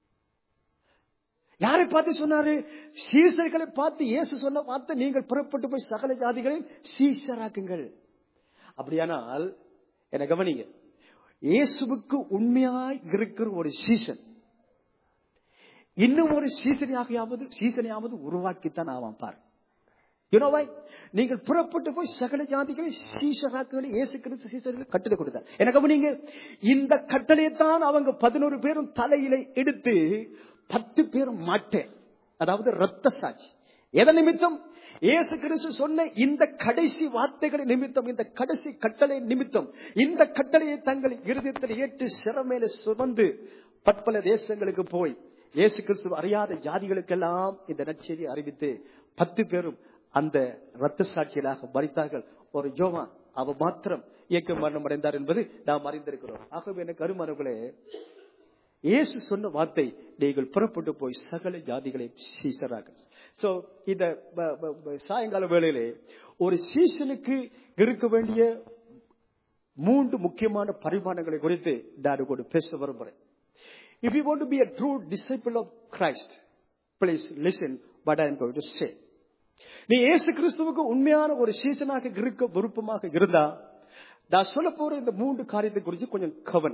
யாரை பார்த்து சொன்னாரு சீசர்களை பார்த்து இயேசு சொன்ன வார்த்தை நீங்கள் புறப்பட்டு போய் சகல ஜாதிகளையும் சீசராக்குங்கள் அப்படியானால் என்ன கவனிங்க இயேசுவுக்கு உண்மையாய் இருக்கிற ஒரு சீசன் இன்னும் ஒரு சீசனையாவது சீசனையாவது உருவாக்கித்தான் ஆவான் பாரு யூனோவை நீங்கள் புறப்பட்டு போய் சகல ஜாதிகளை சீசராக்களை இயேசு கிறிஸ்து சீசர்களுக்கு கட்டளை கொடுத்தார் எனக்கு கவனிங்க இந்த கட்டளையைத்தான் அவங்க பதினோரு பேரும் தலையில எடுத்து பத்து பேரும் மாட்டேன் அதாவது ரத்த சாட்சி எதன் நிமித்தம் இயேசு கிறிஸ்து சொன்ன இந்த கடைசி வார்த்தைகளை நிமித்தம் இந்த கடைசி கட்டளை நிமித்தம் இந்த கட்டளையை தங்கள் இருதயத்தில் ஏற்று சிறமேல சுமந்து பற்பல தேசங்களுக்கு போய் இயேசு கிறிஸ்து அறியாத ஜாதிகளுக்கெல்லாம் இந்த நற்செய்தி அறிவித்து பத்து பேரும் அந்த ரத்த சாட்சியலாக மறித்தார்கள் ஒரு யோவா அவ மாத்திரம் இயக்க மரணம் அடைந்தார் என்பது நாம் அறிந்திருக்கிறோம் ஆகவே எனக்கு அருமானவர்களே இயேசு சொன்ன வார்த்தை நீங்கள் புறப்பட்டு போய் சகல ஜாதிகளை சீசராக சோ இந்த ப- ப- ப- சாயங்கால வேளையிலே ஒரு சீசனுக்கு இருக்க வேண்டிய மூன்று முக்கியமான பரிமாணங்களை குறித்து நான் கூட பேச விரும்புகிறேன் If you want to be a true disciple of Christ, please listen what I am going to say. நீ இயேசு கிறிஸ்துவுக்கு உண்மையான ஒரு சீசனாக இருக்க விருப்பமாக இருந்தா நான் சொல்ல போற இந்த மூன்று காரியத்தை குறித்து கொஞ்சம் கவன்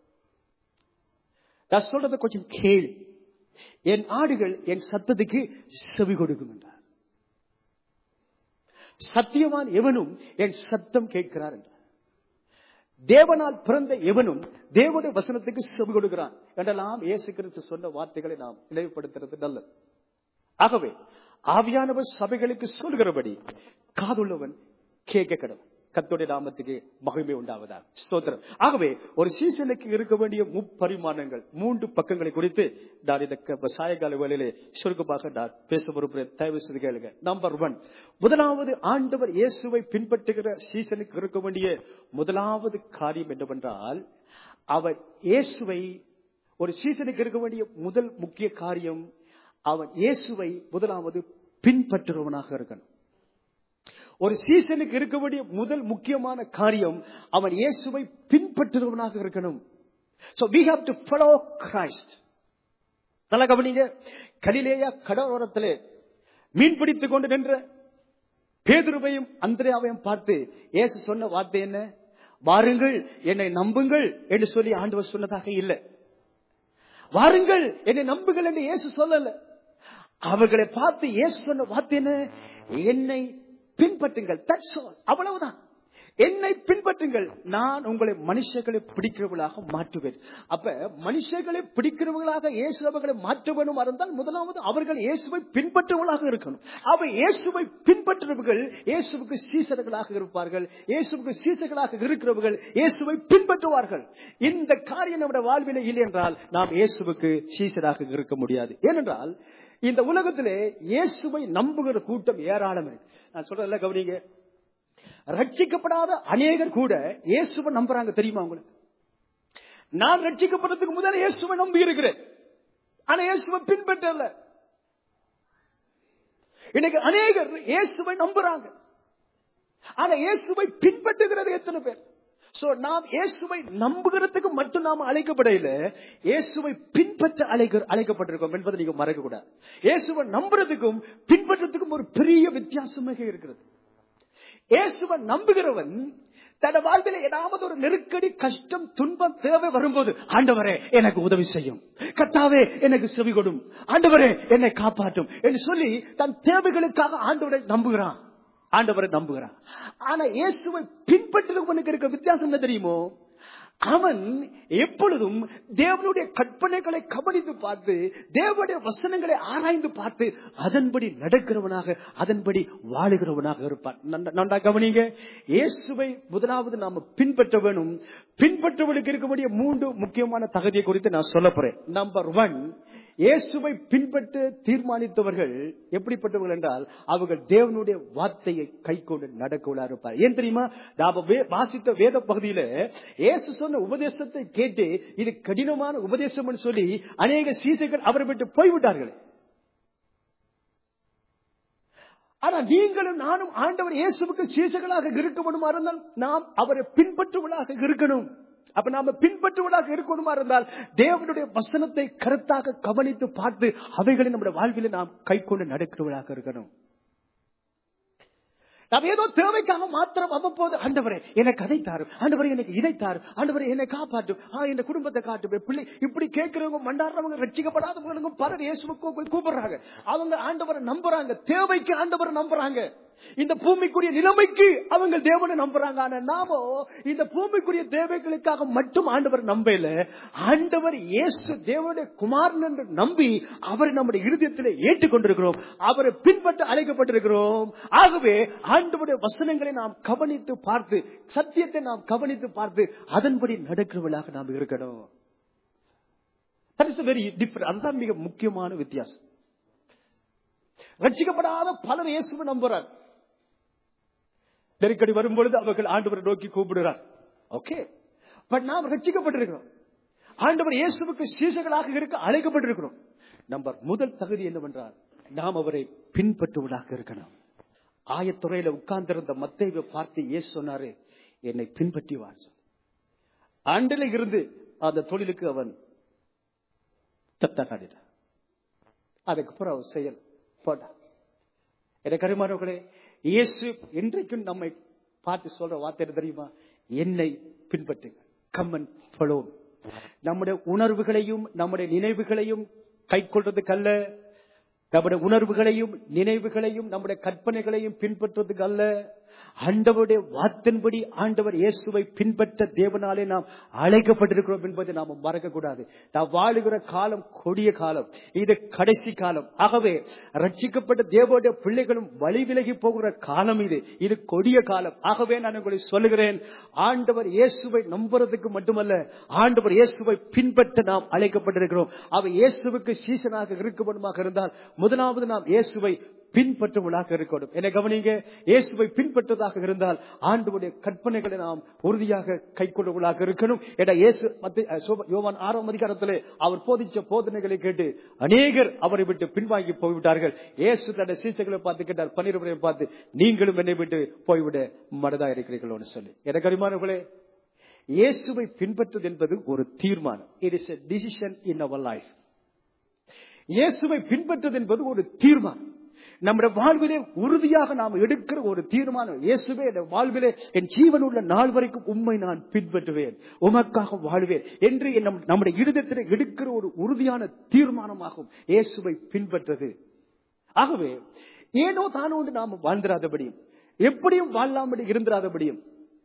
நான் சொல்றத கொஞ்சம் கேள் என் ஆடுகள் என் சத்தத்துக்கு செவி கொடுக்கும் என்றார் சத்தியவான் எவனும் என் சத்தம் கேட்கிறார் என்றார் தேவனால் பிறந்த எவனும் தேவனுடைய வசனத்துக்கு செவி கொடுக்கிறான் என்றெல்லாம் இயேசு கிறிஸ்து சொன்ன வார்த்தைகளை நாம் நினைவுபடுத்துறது நல்லது ஆகவே ஆவியானவர் சபைகளுக்கு சொல்கிறபடி காதுள்ளவன் கேட்க கடவுள் கத்தோடைய நாமத்துக்கு மகிமை உண்டாவதா ஸ்தோத்திரம் ஆகவே ஒரு சீசனுக்கு இருக்க வேண்டிய முப்பரிமாணங்கள் மூன்று பக்கங்களை குறித்து நான் இந்த க- சாயங்கால வேளையிலே சுருக்கமாக நான் பேச விரும்புகிறேன் தயவு செய்து கேளுங்க நம்பர் ஒன் முதலாவது ஆண்டவர் இயேசுவை பின்பற்றுகிற சீசனுக்கு இருக்க வேண்டிய முதலாவது காரியம் என்னவென்றால் அவர் இயேசுவை ஒரு சீசனுக்கு இருக்க வேண்டிய முதல் முக்கிய காரியம் அவன் இயேசுவை முதலாவது பின்பற்றுபவனாக இருக்கணும் ஒரு சீசனுக்கு இருக்க வேண்டிய முதல் முக்கியமான காரியம் அவன் இயேசுவை பின்பற்றுபவனாக இருக்கணும் So we have to follow Christ. நல்லா கவனிங்க கலிலேயா கடலோரத்திலே மீன் பிடித்துக் கொண்டு நின்ற பேதுருவையும் அந்திரையாவையும் பார்த்து இயேசு சொன்ன வார்த்தை என்ன வாருங்கள் என்னை நம்புங்கள் என்று சொல்லி ஆண்டவர் சொன்னதாக இல்லை வாருங்கள் என்னை நம்புங்கள் என்று இயேசு சொல்லல அவர்களை பார்த்து இயேசு சொன்ன வார்த்தை என்ன என்னை பின்பற்றுங்கள் தட்ஸ் ஆல் அவ்வளவுதான் என்னை பின்பற்றுங்கள் நான் உங்களை மனுஷர்களை பிடிக்கிறவர்களாக மாற்றுவேன் அப்ப மனுஷர்களை பிடிக்கிறவர்களாக இயேசு அவர்களை மாற்ற வேணும் இருந்தால் முதலாவது அவர்கள் இயேசுவை பின்பற்றுவர்களாக இருக்கணும் அவ இயேசுவை பின்பற்றுறவர்கள் இயேசுவுக்கு சீசர்களாக இருப்பார்கள் இயேசுவுக்கு சீசர்களாக இருக்கிறவர்கள் இயேசுவை பின்பற்றுவார்கள் இந்த காரியம் நம்முடைய வாழ்விலே இல்லை என்றால் நாம் இயேசுவுக்கு சீசராக இருக்க முடியாது ஏனென்றால் இந்த உலகத்திலே இயேசுவை நம்புகிற கூட்டம் ஏராளம் இருக்கு நான் சொல்றதுல கவனிங்க ரட்சிக்கப்படாத அநேகர் கூட இயேசுவை நம்புறாங்க தெரியுமா உங்களுக்கு நான் ரட்சிக்கப்படுறதுக்கு முதல்ல இயேசுவை நம்பி இருக்கிறேன் ஆனா இயேசுவை பின்பற்றல இன்னைக்கு அநேகர் இயேசுவை நம்புறாங்க ஆனா இயேசுவை பின்பற்றுகிறது எத்தனை பேர் சோ நாம் இயேசுவை நம்புகிறதுக்கு மட்டும் நாம் அழைக்கப்படையில இயேசுவை பின்பற்ற அழைக்க அழைக்கப்பட்டிருக்கோம் என்பதை நீங்க மறக்க கூடாது இயேசுவை நம்புறதுக்கும் பின்பற்றதுக்கும் ஒரு பெரிய வித்தியாசமாக இருக்கிறது இயேசுவை நம்புகிறவன் தன் வாழ்வில் ஏதாவது ஒரு நெருக்கடி கஷ்டம் துன்பம் தேவை வரும்போது ஆண்டவரே எனக்கு உதவி செய்யும் கத்தாவே எனக்கு செவி கொடும் ஆண்டவரே என்னை காப்பாற்றும் என்று சொல்லி தன் தேவைகளுக்காக ஆண்டவரை நம்புகிறான் ஆண்டவரை நம்புகிறான் ஆனா இயேசுவை பின்பற்றுவனுக்கு இருக்க வித்தியாசம் என்ன தெரியுமோ அவன் எப்பொழுதும் தேவனுடைய கற்பனைகளை கவனித்து பார்த்து தேவனுடைய வசனங்களை ஆராய்ந்து பார்த்து அதன்படி நடக்கிறவனாக அதன்படி வாழுகிறவனாக இருப்பான் நன்றா- நன்றா கவனிங்க இயேசுவை முதலாவது நாம பின்பற்ற வேணும் பின்பற்றுவனுக்கு இருக்கக்கூடிய மூன்று முக்கியமான தகுதியை குறித்து நான் சொல்ல போறேன் நம்பர் ஒன் இயேசுவை பின்பற்ற தீர்மானித்தவர்கள் எப்படிப்பட்டவர்கள் என்றால் அவர்கள் தேவனுடைய வார்த்தையை கை கொண்டு நடக்கவுள்ள இருப்பார் ஏன் தெரியுமா நாம வே- வாசித்த வேத பகுதியில இயேசு சொன்ன உபதேசத்தை கேட்டு இது கடினமான உபதேசம் சொல்லி அநேக சீசைகள் அவரை விட்டு போய்விட்டார்கள் ஆனா நீங்களும் நானும் ஆண்டவர் இயேசுவுக்கு சீசர்களாக இருக்க வேண்டுமா இருந்தால் நாம் அவரை பின்பற்றுவதாக இருக்கணும் அப்ப நாம பின்பற்றுவதாக இருக்கணுமா இருந்தால் தேவனுடைய வசனத்தை கருத்தாக கவனித்து பார்த்து அவைகளை நம்முடைய வாழ்வில் நாம் கை கொண்டு நடக்கிறவர்களாக இருக்கணும் நாம் ஏதோ தேவைக்காக மாத்திரம் அவ்வப்போது ஆண்டவரே எனக்கு அதை தாரும் ஆண்டவரே எனக்கு இதை தாரும் ஆண்டவரே என்னை காப்பாற்றும் ஆ இந்த குடும்பத்தை காட்டும் என் பிள்ளை இப்படி கேட்கிறவங்க மண்டாடுறவங்க ரட்சிக்கப்படாதவங்க பலர் இயேசுவுக்கு போய் கூப்பிடுறாங்க அவங்க ஆண்டவரை நம்புறாங்க தேவைக்கு ஆண்டவரை நம்புறாங்க இந்த பூமிக்குரிய நிலைமைக்கு அவங்க தேவனை நம்புறாங்க ஆனா நாமோ இந்த பூமிக்குரிய தேவைகளுக்காக மட்டும் ஆண்டவர் நம்பல ஆண்டவர் இயேசு தேவனுடைய குமாரன் என்று நம்பி அவரை நம்முடைய இருதயத்தில் ஏற்றுக்கொண்டிருக்கிறோம் அவரை பின்பற்ற அழைக்கப்பட்டிருக்கிறோம் ஆகவே ஆண்டவருடைய வசனங்களை நாம் கவனித்து பார்த்து சத்தியத்தை நாம் கவனித்து பார்த்து அதன்படி நடக்கிறவர்களாக நாம் இருக்கணும் That is a very different. அதுதான் மிக முக்கியமான வித்தியாசம் ரட்சிக்கப்படாத பலர் இயேசுவை நம்புறார் நெருக்கடி வரும்பொழுது அவர்கள் ஆண்டவரை நோக்கி கூப்பிடுறார் ஓகே பட் நாம் ரட்சிக்கப்பட்டிருக்கிறோம் ஆண்டவர் இயேசுவுக்கு சீசர்களாக இருக்க அழைக்கப்பட்டிருக்கிறோம் நம்பர் முதல் தகுதி என்னவென்றால் நாம் அவரை பின்பற்றுவதாக இருக்கணும் ஆயத்துறையில உட்கார்ந்திருந்த மத்தைவை பார்த்து இயேசு சொன்னாரு என்னை பின்பற்றி வா ஆண்டில இருந்து அந்த தொழிலுக்கு அவன் தத்த காட்டிட்டான் அதுக்கப்புறம் அவன் செயல் போட்டான் எனக்கு அருமானவர்களே இயேசு இன்றைக்கும் நம்மை பார்த்து சொல்ற வார்த்தை என்ன தெரியுமா என்னை பின்பற்றுங்க கம்மன் ஃபாலோ நம்முடைய உணர்வுகளையும் நம்முடைய நினைவுகளையும் கை கொள்றதுக்கு அல்ல நம்முடைய உணர்வுகளையும் நினைவுகளையும் நம்முடைய கற்பனைகளையும் பின்பற்றுறதுக்கு அல்ல ஆண்டவருடைய வாத்தின்படி ஆண்டவர் இயேசுவை பின்பற்ற தேவனாலே நாம் அழைக்கப்பட்டிருக்கிறோம் என்பதை நாம் மறக்க கூடாது நாம் வாழுகிற காலம் கொடிய காலம் இது கடைசி காலம் ஆகவே ரட்சிக்கப்பட்ட தேவனுடைய பிள்ளைகளும் வழி விலகி போகிற காலம் இது இது கொடிய காலம் ஆகவே நான் உங்களை சொல்லுகிறேன் ஆண்டவர் இயேசுவை நம்புறதுக்கு மட்டுமல்ல ஆண்டவர் இயேசுவை பின்பற்ற நாம் அழைக்கப்பட்டிருக்கிறோம் அவர் இயேசுவுக்கு சீசனாக இருக்கப்படுமாக இருந்தால் முதலாவது நாம் இயேசுவை பின்பற்றுவதாக இருக்கணும் என்னை கவனிங்க இயேசுவை பின்பற்றதாக இருந்தால் ஆண்டவருடைய கற்பனைகளை நாம் உறுதியாக கை கொள்வதாக இருக்கணும் என இயேசு மத்த- அஹ் சோப- யோவான் ஆறாம் அதிகாரத்திலே அவர் போதிச்ச போதனைகளை கேட்டு அநேகர் அவரை விட்டு பின்வாங்கி போய்விட்டார்கள் இயேசு தன்னுடைய சீசைகளை பார்த்து கேட்டார் பன்னிருவரை பார்த்து நீங்களும் என்னை விட்டு போய்விட மனதா இருக்கிறீர்களோன்னு சொல்லி எனக்கு அருமானவர்களே இயேசுவை பின்பற்றுவது என்பது ஒரு தீர்மானம் it is a decision in our life இயேசுவை பின்பற்றுவது என்பது ஒரு தீர்மானம் நம்முடைய வாழ்விலே உறுதியாக நாம் எடுக்கிற ஒரு தீர்மானம் இயேசுவே என் வாழ்விலே என் ஜீவன் உள்ள நாள் வரைக்கும் உண்மை நான் பின்பற்றுவேன் உமக்காக வாழ்வேன் என்று என் நம்- நம்முடைய இருதயத்தில் எடுக்கிற ஒரு உறுதியான தீர்மானமாகும் இயேசுவை பின்பற்றது ஆகவே ஏனோ தானோ ஒன்று நாம் வாழ்ந்திராதபடியும் எப்படியும் வாழாமல் இருந்திராதபடியும்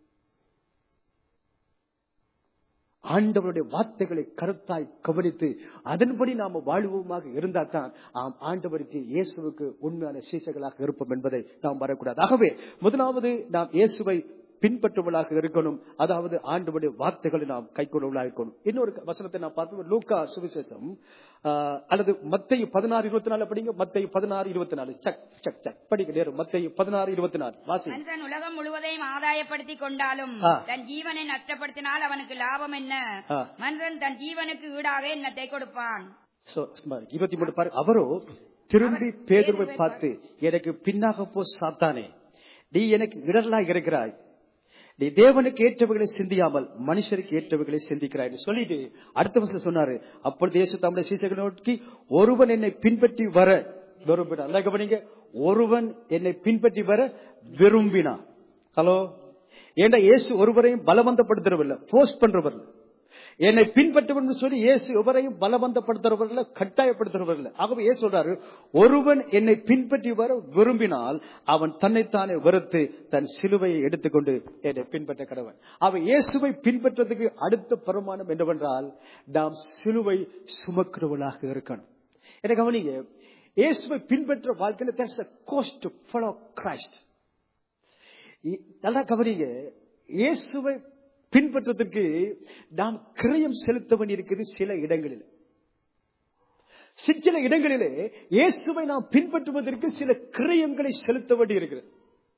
ஆண்டவருடைய வார்த்தைகளை கருத்தாய் கவனித்து அதன்படி நாம வாழ்வோமாக இருந்தால் தான் ஆம் ஆண்டவருக்கு இயேசுவுக்கு உண்மையான சீசர்களாக இருப்போம் என்பதை நாம் வரக்கூடாது ஆகவே முதலாவது நாம் இயேசுவை பின்பற்றுவதாக இருக்கணும் அதாவது ஆண்டவருடைய வார்த்தைகளை நாம் கைக்கொள்ளவர்களாக இருக்கணும் இன்னொரு வசனத்தை நான் பார்ப்போம் லூக்கா சுவிசேஷம் ஆஹ், அல்லது மத்தையு பதினாறு இருபத்தி நாலு படிங்க மத்தையு பதினாறு இருபத்தி நாலு சக் சக் சக் படிக்க நேரம் மத்தையு பதினாறு இருபத்தி நாலு வாசி மனுஷன் உலகம் முழுவதையும் ஆதாயப்படுத்திக் கொண்டாலும் ஆ. தன் ஜீவனை நஷ்டப்படுத்தினால் அவனுக்கு லாபம் என்ன ஆ. மனுஷன் தன் ஜீவனுக்கு ஈடாக என்னத்தை கொடுப்பான் So, சுமார் இருபத்தி மூணு பாரு அவரோ திரும்பி பேதுருவை பார்த்து எனக்கு பின்னாக போ சாத்தானே நீ எனக்கு இடரலா இருக்கிறாய் நீ தேவனுக்கு ஏற்றவைகளை சிந்தியாமல் மனுஷருக்கு ஏற்றவைகளை சிந்திக்கிறாய் என்று சொல்லிட்டு அடுத்த வருஷம் சொன்னாரு அப்பொழுது இயேசு தம்முடைய சீசர்களை நோக்கி ஒருவன் என்னை பின்பற்றி வர விரும்பினான் நல்லா கவனிங்க ஒருவன் என்னை பின்பற்றி வர விரும்பினான் ஹலோ ஏண்டா இயேசு ஒருவரையும் பலவந்தப்படுத்துறவில்லை போஸ்ட் பண்றவர் என்னை பின்பற்றவன் சொல்லி இயேசு எவரையும் பலவந்தப்படுத்துறவர்கள் கட்டாயப்படுத்துறவர்கள் ஆகவே இயேசு சொல்றாரு ஒருவன் என்னை பின்பற்றி வர விரும்பினால் அவன் தன்னைத்தானே வெறுத்து தன் சிலுவையை எடுத்துக்கொண்டு என்னை பின்பற்ற கடவன் அவன் இயேசுவை பின்பற்றதுக்கு அடுத்த பரமானம் என்னவென்றால் நாம் சிலுவை சுமக்கிறவர்களாக இருக்கணும் என்ன கவனிங்க இயேசுவை பின்பற்ற வாழ்க்கையில there's a cost to follow Christ இ- நல்லா கவனிங்க இயேசுவை பின்பற்றதற்கு நாம் கிரயம் செலுத்த வேண்டியிருக்கிறது சில இடங்களில் சி- சில இடங்களிலே இயேசுவை நாம் பின்பற்றுவதற்கு சில கிரயங்களை செலுத்த வேண்டியிருக்கிறது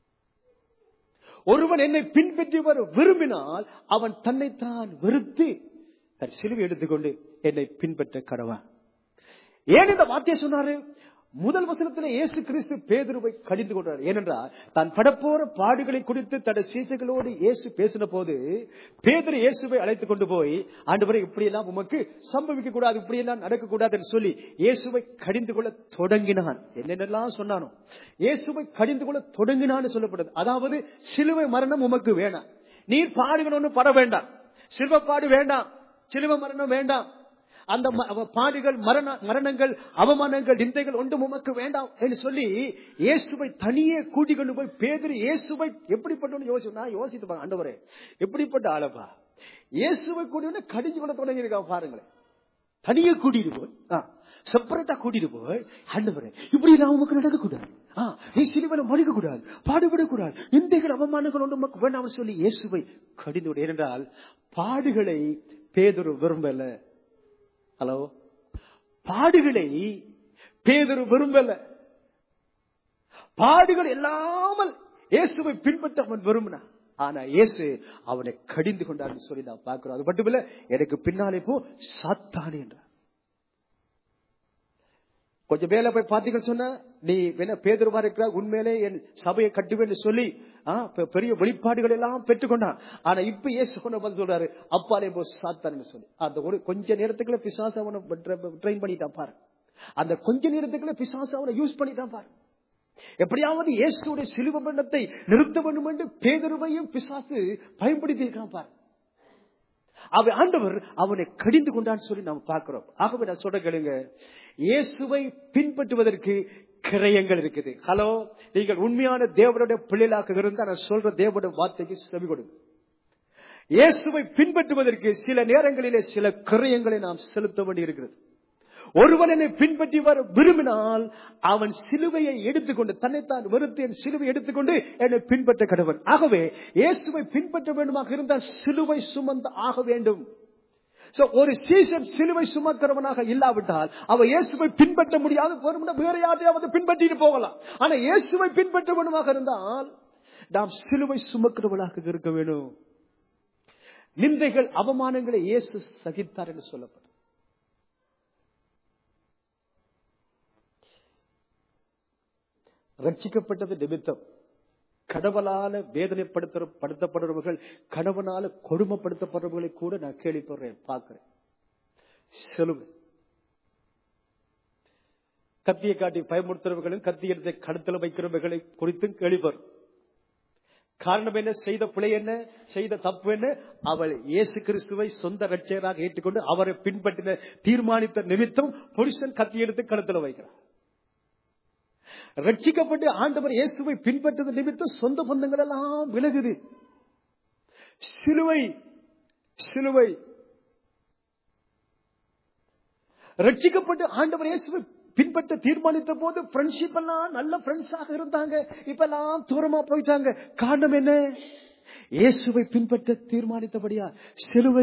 ஒருவன் என்னை பின்பற்றி வர விரும்பினால் அவன் தன்னைத்தான் வெறுத்து தன் சிலுவை எடுத்துக்கொண்டு என்னை பின்பற்ற கடவான் ஏன் இந்த வார்த்தையை சொன்னாரு முதல் வசனத்தில் இயேசு கிறிஸ்து பேதுருவை கடிந்து கொண்டார் ஏனென்றால் தான் படப்போற பாடுகளை குறித்து தன் சீசைகளோடு இயேசு பேசின போது பேதுரு இயேசுவை அழைத்துக் கொண்டு போய் ஆண்டவரை இப்படி எல்லாம் உமக்கு சம்பவிக்க கூடாது இப்படி எல்லாம் நடக்க கூடாதுன்னு சொல்லி இயேசுவை கடிந்து கொள்ள தொடங்கினான் என்னென்னலாம் சொன்னானோ இயேசுவை கடிந்து கொள்ள தொடங்கினான்னு சொல்லப்படுது அதாவது சிலுவை மரணம் உமக்கு வேணாம் நீர் பாடுகணும்னு பட வேண்டாம் சிலுவை பாடு வேண்டாம் சிலுவை மரணம் வேண்டாம் அந்த ம- அவ பாடுகள் மரண மரணங்கள் அவமானங்கள் நிந்தைகள் ஒன்றும் உமக்கு வேண்டாம் என்று சொல்லி இயேசுவை தனியே கூட்டிக் கொண்டு போய் பேதறி இயேசுவை எப்படிப்பட்ட யோசி நான் யோசித்து பாருங்க ஆண்டவரே எப்படிப்பட்ட ஆளப்பா இயேசுவை கூட்டி கடிஞ்சு கொள்ள தொடங்கி இருக்கான் பாருங்களேன் தனியே கூட்டிட்டு போய் செப்பரேட்டா கூட்டிட்டு போய் ஆண்டவரே இப்படி எல்லாம் உமக்கு நடக்கக்கூடாது ஆ, நீ சிலுவையில மடிக்க கூடாது பாடுபடக்கூடாது நிந்தைகள் அவமானங்கள் ஒன்று உமக்கு வேண்டாம் சொல்லி இயேசுவை கடிந்து விடு ஏனென்றால் பாடுகளை பேதொரு விரும்பல ஹலோ பாடுகளை பேதொரு விரும்பல பாடுகள் இல்லாமல் இயேசுவை பின்பற்ற அவன் விரும்பினான் ஆனா இயேசு அவனை கடிந்து கொண்டார்னு சொல்லி நான் பார்க்கிறோம் அது மட்டுமில்ல எனக்கு பின்னாலே போ சாத்தானே என்றார் கொஞ்சம் மேல போய் பாத்தீங்கன்னு சொன்னா நீ என்ன பேதருமா இருக்கிற உண்மையிலே என் சபையை கட்டுவேன்னு சொல்லி ஆ, பெ- பெரிய வெளிப்பாடுகள் எல்லாம் பெற்றுக்கொண்டான் ஆனா இப்ப இயேசு கொண்டு வந்து சொல்றாரு அப்பாலே போ சாத்தான்னு சொல்லி அந்த ஒரு கொஞ்ச நேரத்துக்குள்ள பிசாசு அவனை ட்ரெயின் பண்ணிட்டான் பாரு அந்த கொஞ்ச நேரத்துக்குள்ள பிசாசு அவனை யூஸ் பண்ணிட்டான் பாரு எப்படியாவது இயேசுடைய சிலுவ மரணத்தை நிறுத்த வேண்டும் என்று பேதருவையும் பிசாசு பயன்படுத்தி இருக்கான் பாரு அவன் ஆண்டவர் அவனை கடிந்து கொண்டான்னு சொல்லி நாம் பார்க்கிறோம் ஆகவே நான் சொல்ற கேளுங்க இயேசுவை பின்பற்றுவதற்கு கிரயங்கள் இருக்குது ஹலோ நீங்கள் உண்மையான தேவனுடைய பிள்ளைகளாக இருந்தா நான் சொல்ற தேவனுடைய வார்த்தைக்கு செவி கொடுங்க இயேசுவை பின்பற்றுவதற்கு சில நேரங்களிலே சில கிரயங்களை நாம் செலுத்த வேண்டி இருக்கிறது ஒருவன் என்னை பின்பற்றி வர விரும்பினால் அவன் சிலுவையை எடுத்துக்கொண்டு தன்னைத்தான் வெறுத்து என் சிலுவை எடுத்துக்கொண்டு என்னை பின்பற்ற கடவன் ஆகவே இயேசுவை பின்பற்ற வேண்டுமாக இருந்தால் சிலுவை சுமந்து ஆக வேண்டும் So, ஒரு சீசன் சிலுவை சுமக்கிறவனாக இல்லாவிட்டால் அவ இயேசுவை பின்பற்ற முடியாது வெறுமனே வேற யாரையாவது பின்பற்றிட்டு போகலாம் ஆனா இயேசுவை பின்பற்ற வேண்டுமாக இருந்தால் நாம் சிலுவை சுமக்கிறவளாக இருக்க வேண்டும் நிந்தைகள் அவமானங்களை இயேசு சகித்தார் என்று சொல்லப்படும் ரட்சிக்கப்பட்டது நிமித்தம் கடவுளால வேதனைப்படுத்த படுத்தப்படுறவர்கள் கணவனால கொடுமைப்படுத்தப்படுறவர்களை கூட நான் கேள்விப்படுறேன் பார்க்கிறேன் சொல்லுங்க கத்தியை காட்டி பயமுறுத்துறவர்களும் கத்தி எடுத்து கடத்தல வைக்கிறவர்களை குறித்தும் கேள்விப்படும் காரணம் என்ன செய்த பிழை என்ன செய்த தப்பு என்ன அவள் இயேசு கிறிஸ்துவை சொந்த ரட்சகராக ஏற்றுக்கொண்டு அவரை பின்பற்றின தீர்மானித்த நிமித்தம் புருஷன் கத்தி எடுத்து கடத்தல வைக்கிறார் ரட்சிக்கப்பட்டு ஆண்டவர் இயேசுவை பின்பற்றது நிமித்தம் சொந்த பந்தங்கள் எல்லாம் விலகுது சிலுவை சிலுவை ரட்சிக்கப்பட்டு ஆண்டவர் இயேசுவை பின்பற்ற தீர்மானித்த போது ஃப்ரெண்ட்ஷிப் எல்லாம் நல்ல ஃப்ரெண்ட்ஸாக இருந்தாங்க இப்ப எல்லாம் தூரமா போயிட்டாங்க காரணம் என்ன இயேசுவை பின்பற்ற தீர்மானித்தபடியா சிலுவை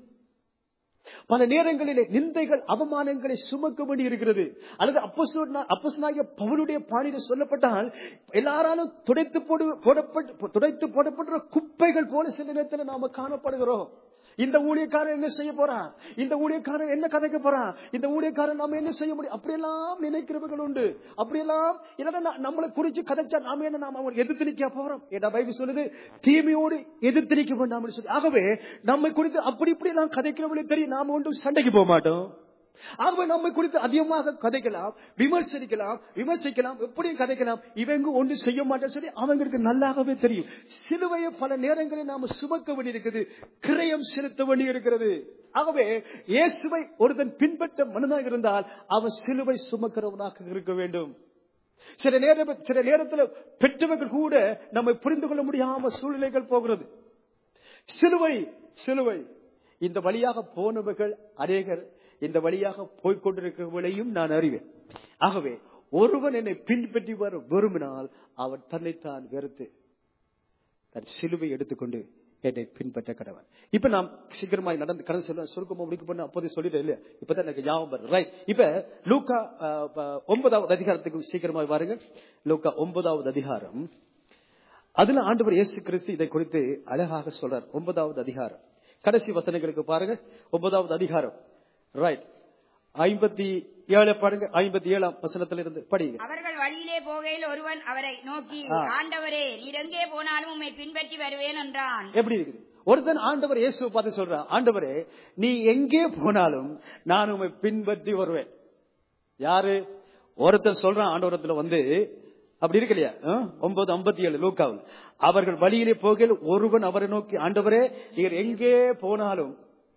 பல நேரங்களிலே நிந்தைகள் அவமானங்களை சுமக்க வேண்டி இருக்கிறது அல்லது அப்போஸ்தலனாகிய பவுலுடைய பாணியில சொல்லப்பட்டால் எல்லாராலும் துடைத்து போடு போடப்பட்டு துடைத்து போடப்படுற குப்பைகள் போல சில நேரத்தில் நாம காணப்படுகிறோம் இந்த ஊழியக்காரன் என்ன செய்ய போறான் இந்த ஊழியக்காரன் என்ன கதைக்க போறான் இந்த ஊழியக்காரன் நாம என்ன செய்ய முடியும் அப்படியெல்லாம் நினைக்கிறவர்கள் உண்டு அப்படியெல்லாம் இல்லைன்னா நம்மளை குறிச்சு கதைச்சா நாம என்ன நாம அவங்க எதிர்த்து நிக்க போறோம் ஏடா பைபிள் சொல்லுது தீமையோடு எதிர்த்து நிக்க வேண்டாம் சொல்லி ஆகவே நம்மை குறித்து அப்படி இப்படி எல்லாம் கதைக்கிறவங்களே தெரியும் நாம ஒன்றும் சண்டைக்கு போக மாட்டோம் ஆகவே நம்மை குறித்து அதிகமாக கதைக்கலாம் விமர்சனிக்கலாம் விமர்சிக்கலாம் எப்படியும் கதைக்கலாம் இவங்க ஒன்று செய்ய மாட்டேன் சொல்லி அவங்களுக்கு நல்லாகவே தெரியும் சிலுவையை பல நேரங்களில் நாம சுமக்க வேண்டியிருக்கிறது கிரயம் செலுத்த வேண்டி இருக்கிறது ஆகவே இயேசுவை ஒருத்தன் பின்பற்ற மனதாக இருந்தால் அவன் சிலுவை சுமக்கிறவனாக இருக்க வேண்டும் சில நேரம் சில நேரத்தில் பெற்றவர்கள் கூட நம்மை புரிந்து கொள்ள முடியாம சூழ்நிலைகள் போகிறது சிலுவை சிலுவை இந்த வழியாக போனவர்கள் அநேகர் இந்த வழியாக போய்கொண்டிருக்கிறவர்களையும் நான் அறிவேன் ஆகவே ஒருவன் என்னை பின்பற்றி வர விரும்பினால் அவன் தன்னைத்தான் வெறுத்து தன் சிலுவை எடுத்துக்கொண்டு என்னை பின்பற்ற கடவன் இப்ப நாம் சீக்கிரமா நடந்து கடந்து சொல்ல சுருக்கமா முடிக்க பண்ண அப்போதே சொல்லிட்டேன் இல்லையா இப்பதான் எனக்கு ஞாபகம் வருது ரைட் இப்ப லூக்கா அஹ், அஹ், ஒன்பதாவது அதிகாரத்துக்கு சீக்கிரமா பாருங்க லூக்கா ஒன்பதாவது அதிகாரம் அதுல ஆண்டவர் இயேசு கிறிஸ்து இதை குறித்து அழகாக சொல்றார் ஒன்பதாவது அதிகாரம் கடைசி வசனங்களுக்கு பாருங்க ஒன்பதாவது அதிகாரம் ரைட் ஐம்பத்தி ஏழு பாருங்க ஐம்பத்தி ஏழாம் வசனத்துல இருந்து படிங்க அவர்கள் வழியிலே போகையில் ஒருவன் அவரை நோக்கி ஆ. ஆண்டவரே நீர் எங்கே போனாலும் உம்மை பின்பற்றி வருவேன் என்றான் எப்படி இருக்குது ஒருத்தன் ஆண்டவர் இயேசுவை பார்த்து சொல்றான் ஆண்டவரே நீ எங்கே போனாலும் நான் உம்மை பின்பற்றி வருவேன் யாரு ஒருத்தன் சொல்றான் ஆண்டவரத்துல வந்து அப்படி இருக்கு இல்லையா ஆ? ஒன்பது ஐம்பத்தி ஏழு லூக்காவில் அவர்கள் வழியிலே போகையில் ஒருவன் அவரை நோக்கி ஆண்டவரே நீர் எங்கே போனாலும்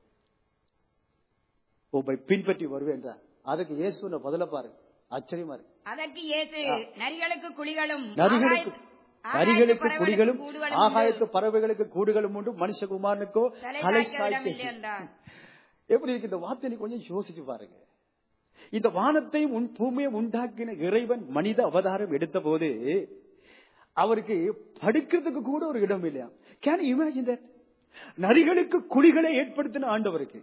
உம்மை பின்பற்றி வருவேன் என்றார். அதுக்கு இயேசு பதில பாருங்க ஆச்சரியமா இருக்கு அதற்கு இயேசு நரிகளுக்கு குழிகளும் நரிகளுக்கு ஆகாய- நரிகளுக்கு ஆகாயத்து குடிகளும் பறவைகளுக்கு கூடுகளும் ஆகாயத்து பறவைகளுக்கு கூடுகளும் உண்டு மனுஷகுமாரனுக்கோ தலை தலை சாய்க்க இடமில்லை சாய்க்க என்றார் எப்படி இருக்கு இந்த வார்த்தை நீ கொஞ்சம் யோசிச்சு பாருங்க இந்த வானத்தையும் உன் பூமியை உண்டாக்கின இறைவன் மனித அவதாரம் எடுத்த போது அவருக்கு படுக்கிறதுக்கு கூட ஒரு இடம் இல்லையா கேன் இமேஜின் நரிகளுக்கு குழிகளை ஏற்படுத்தின ஆண்டவருக்கு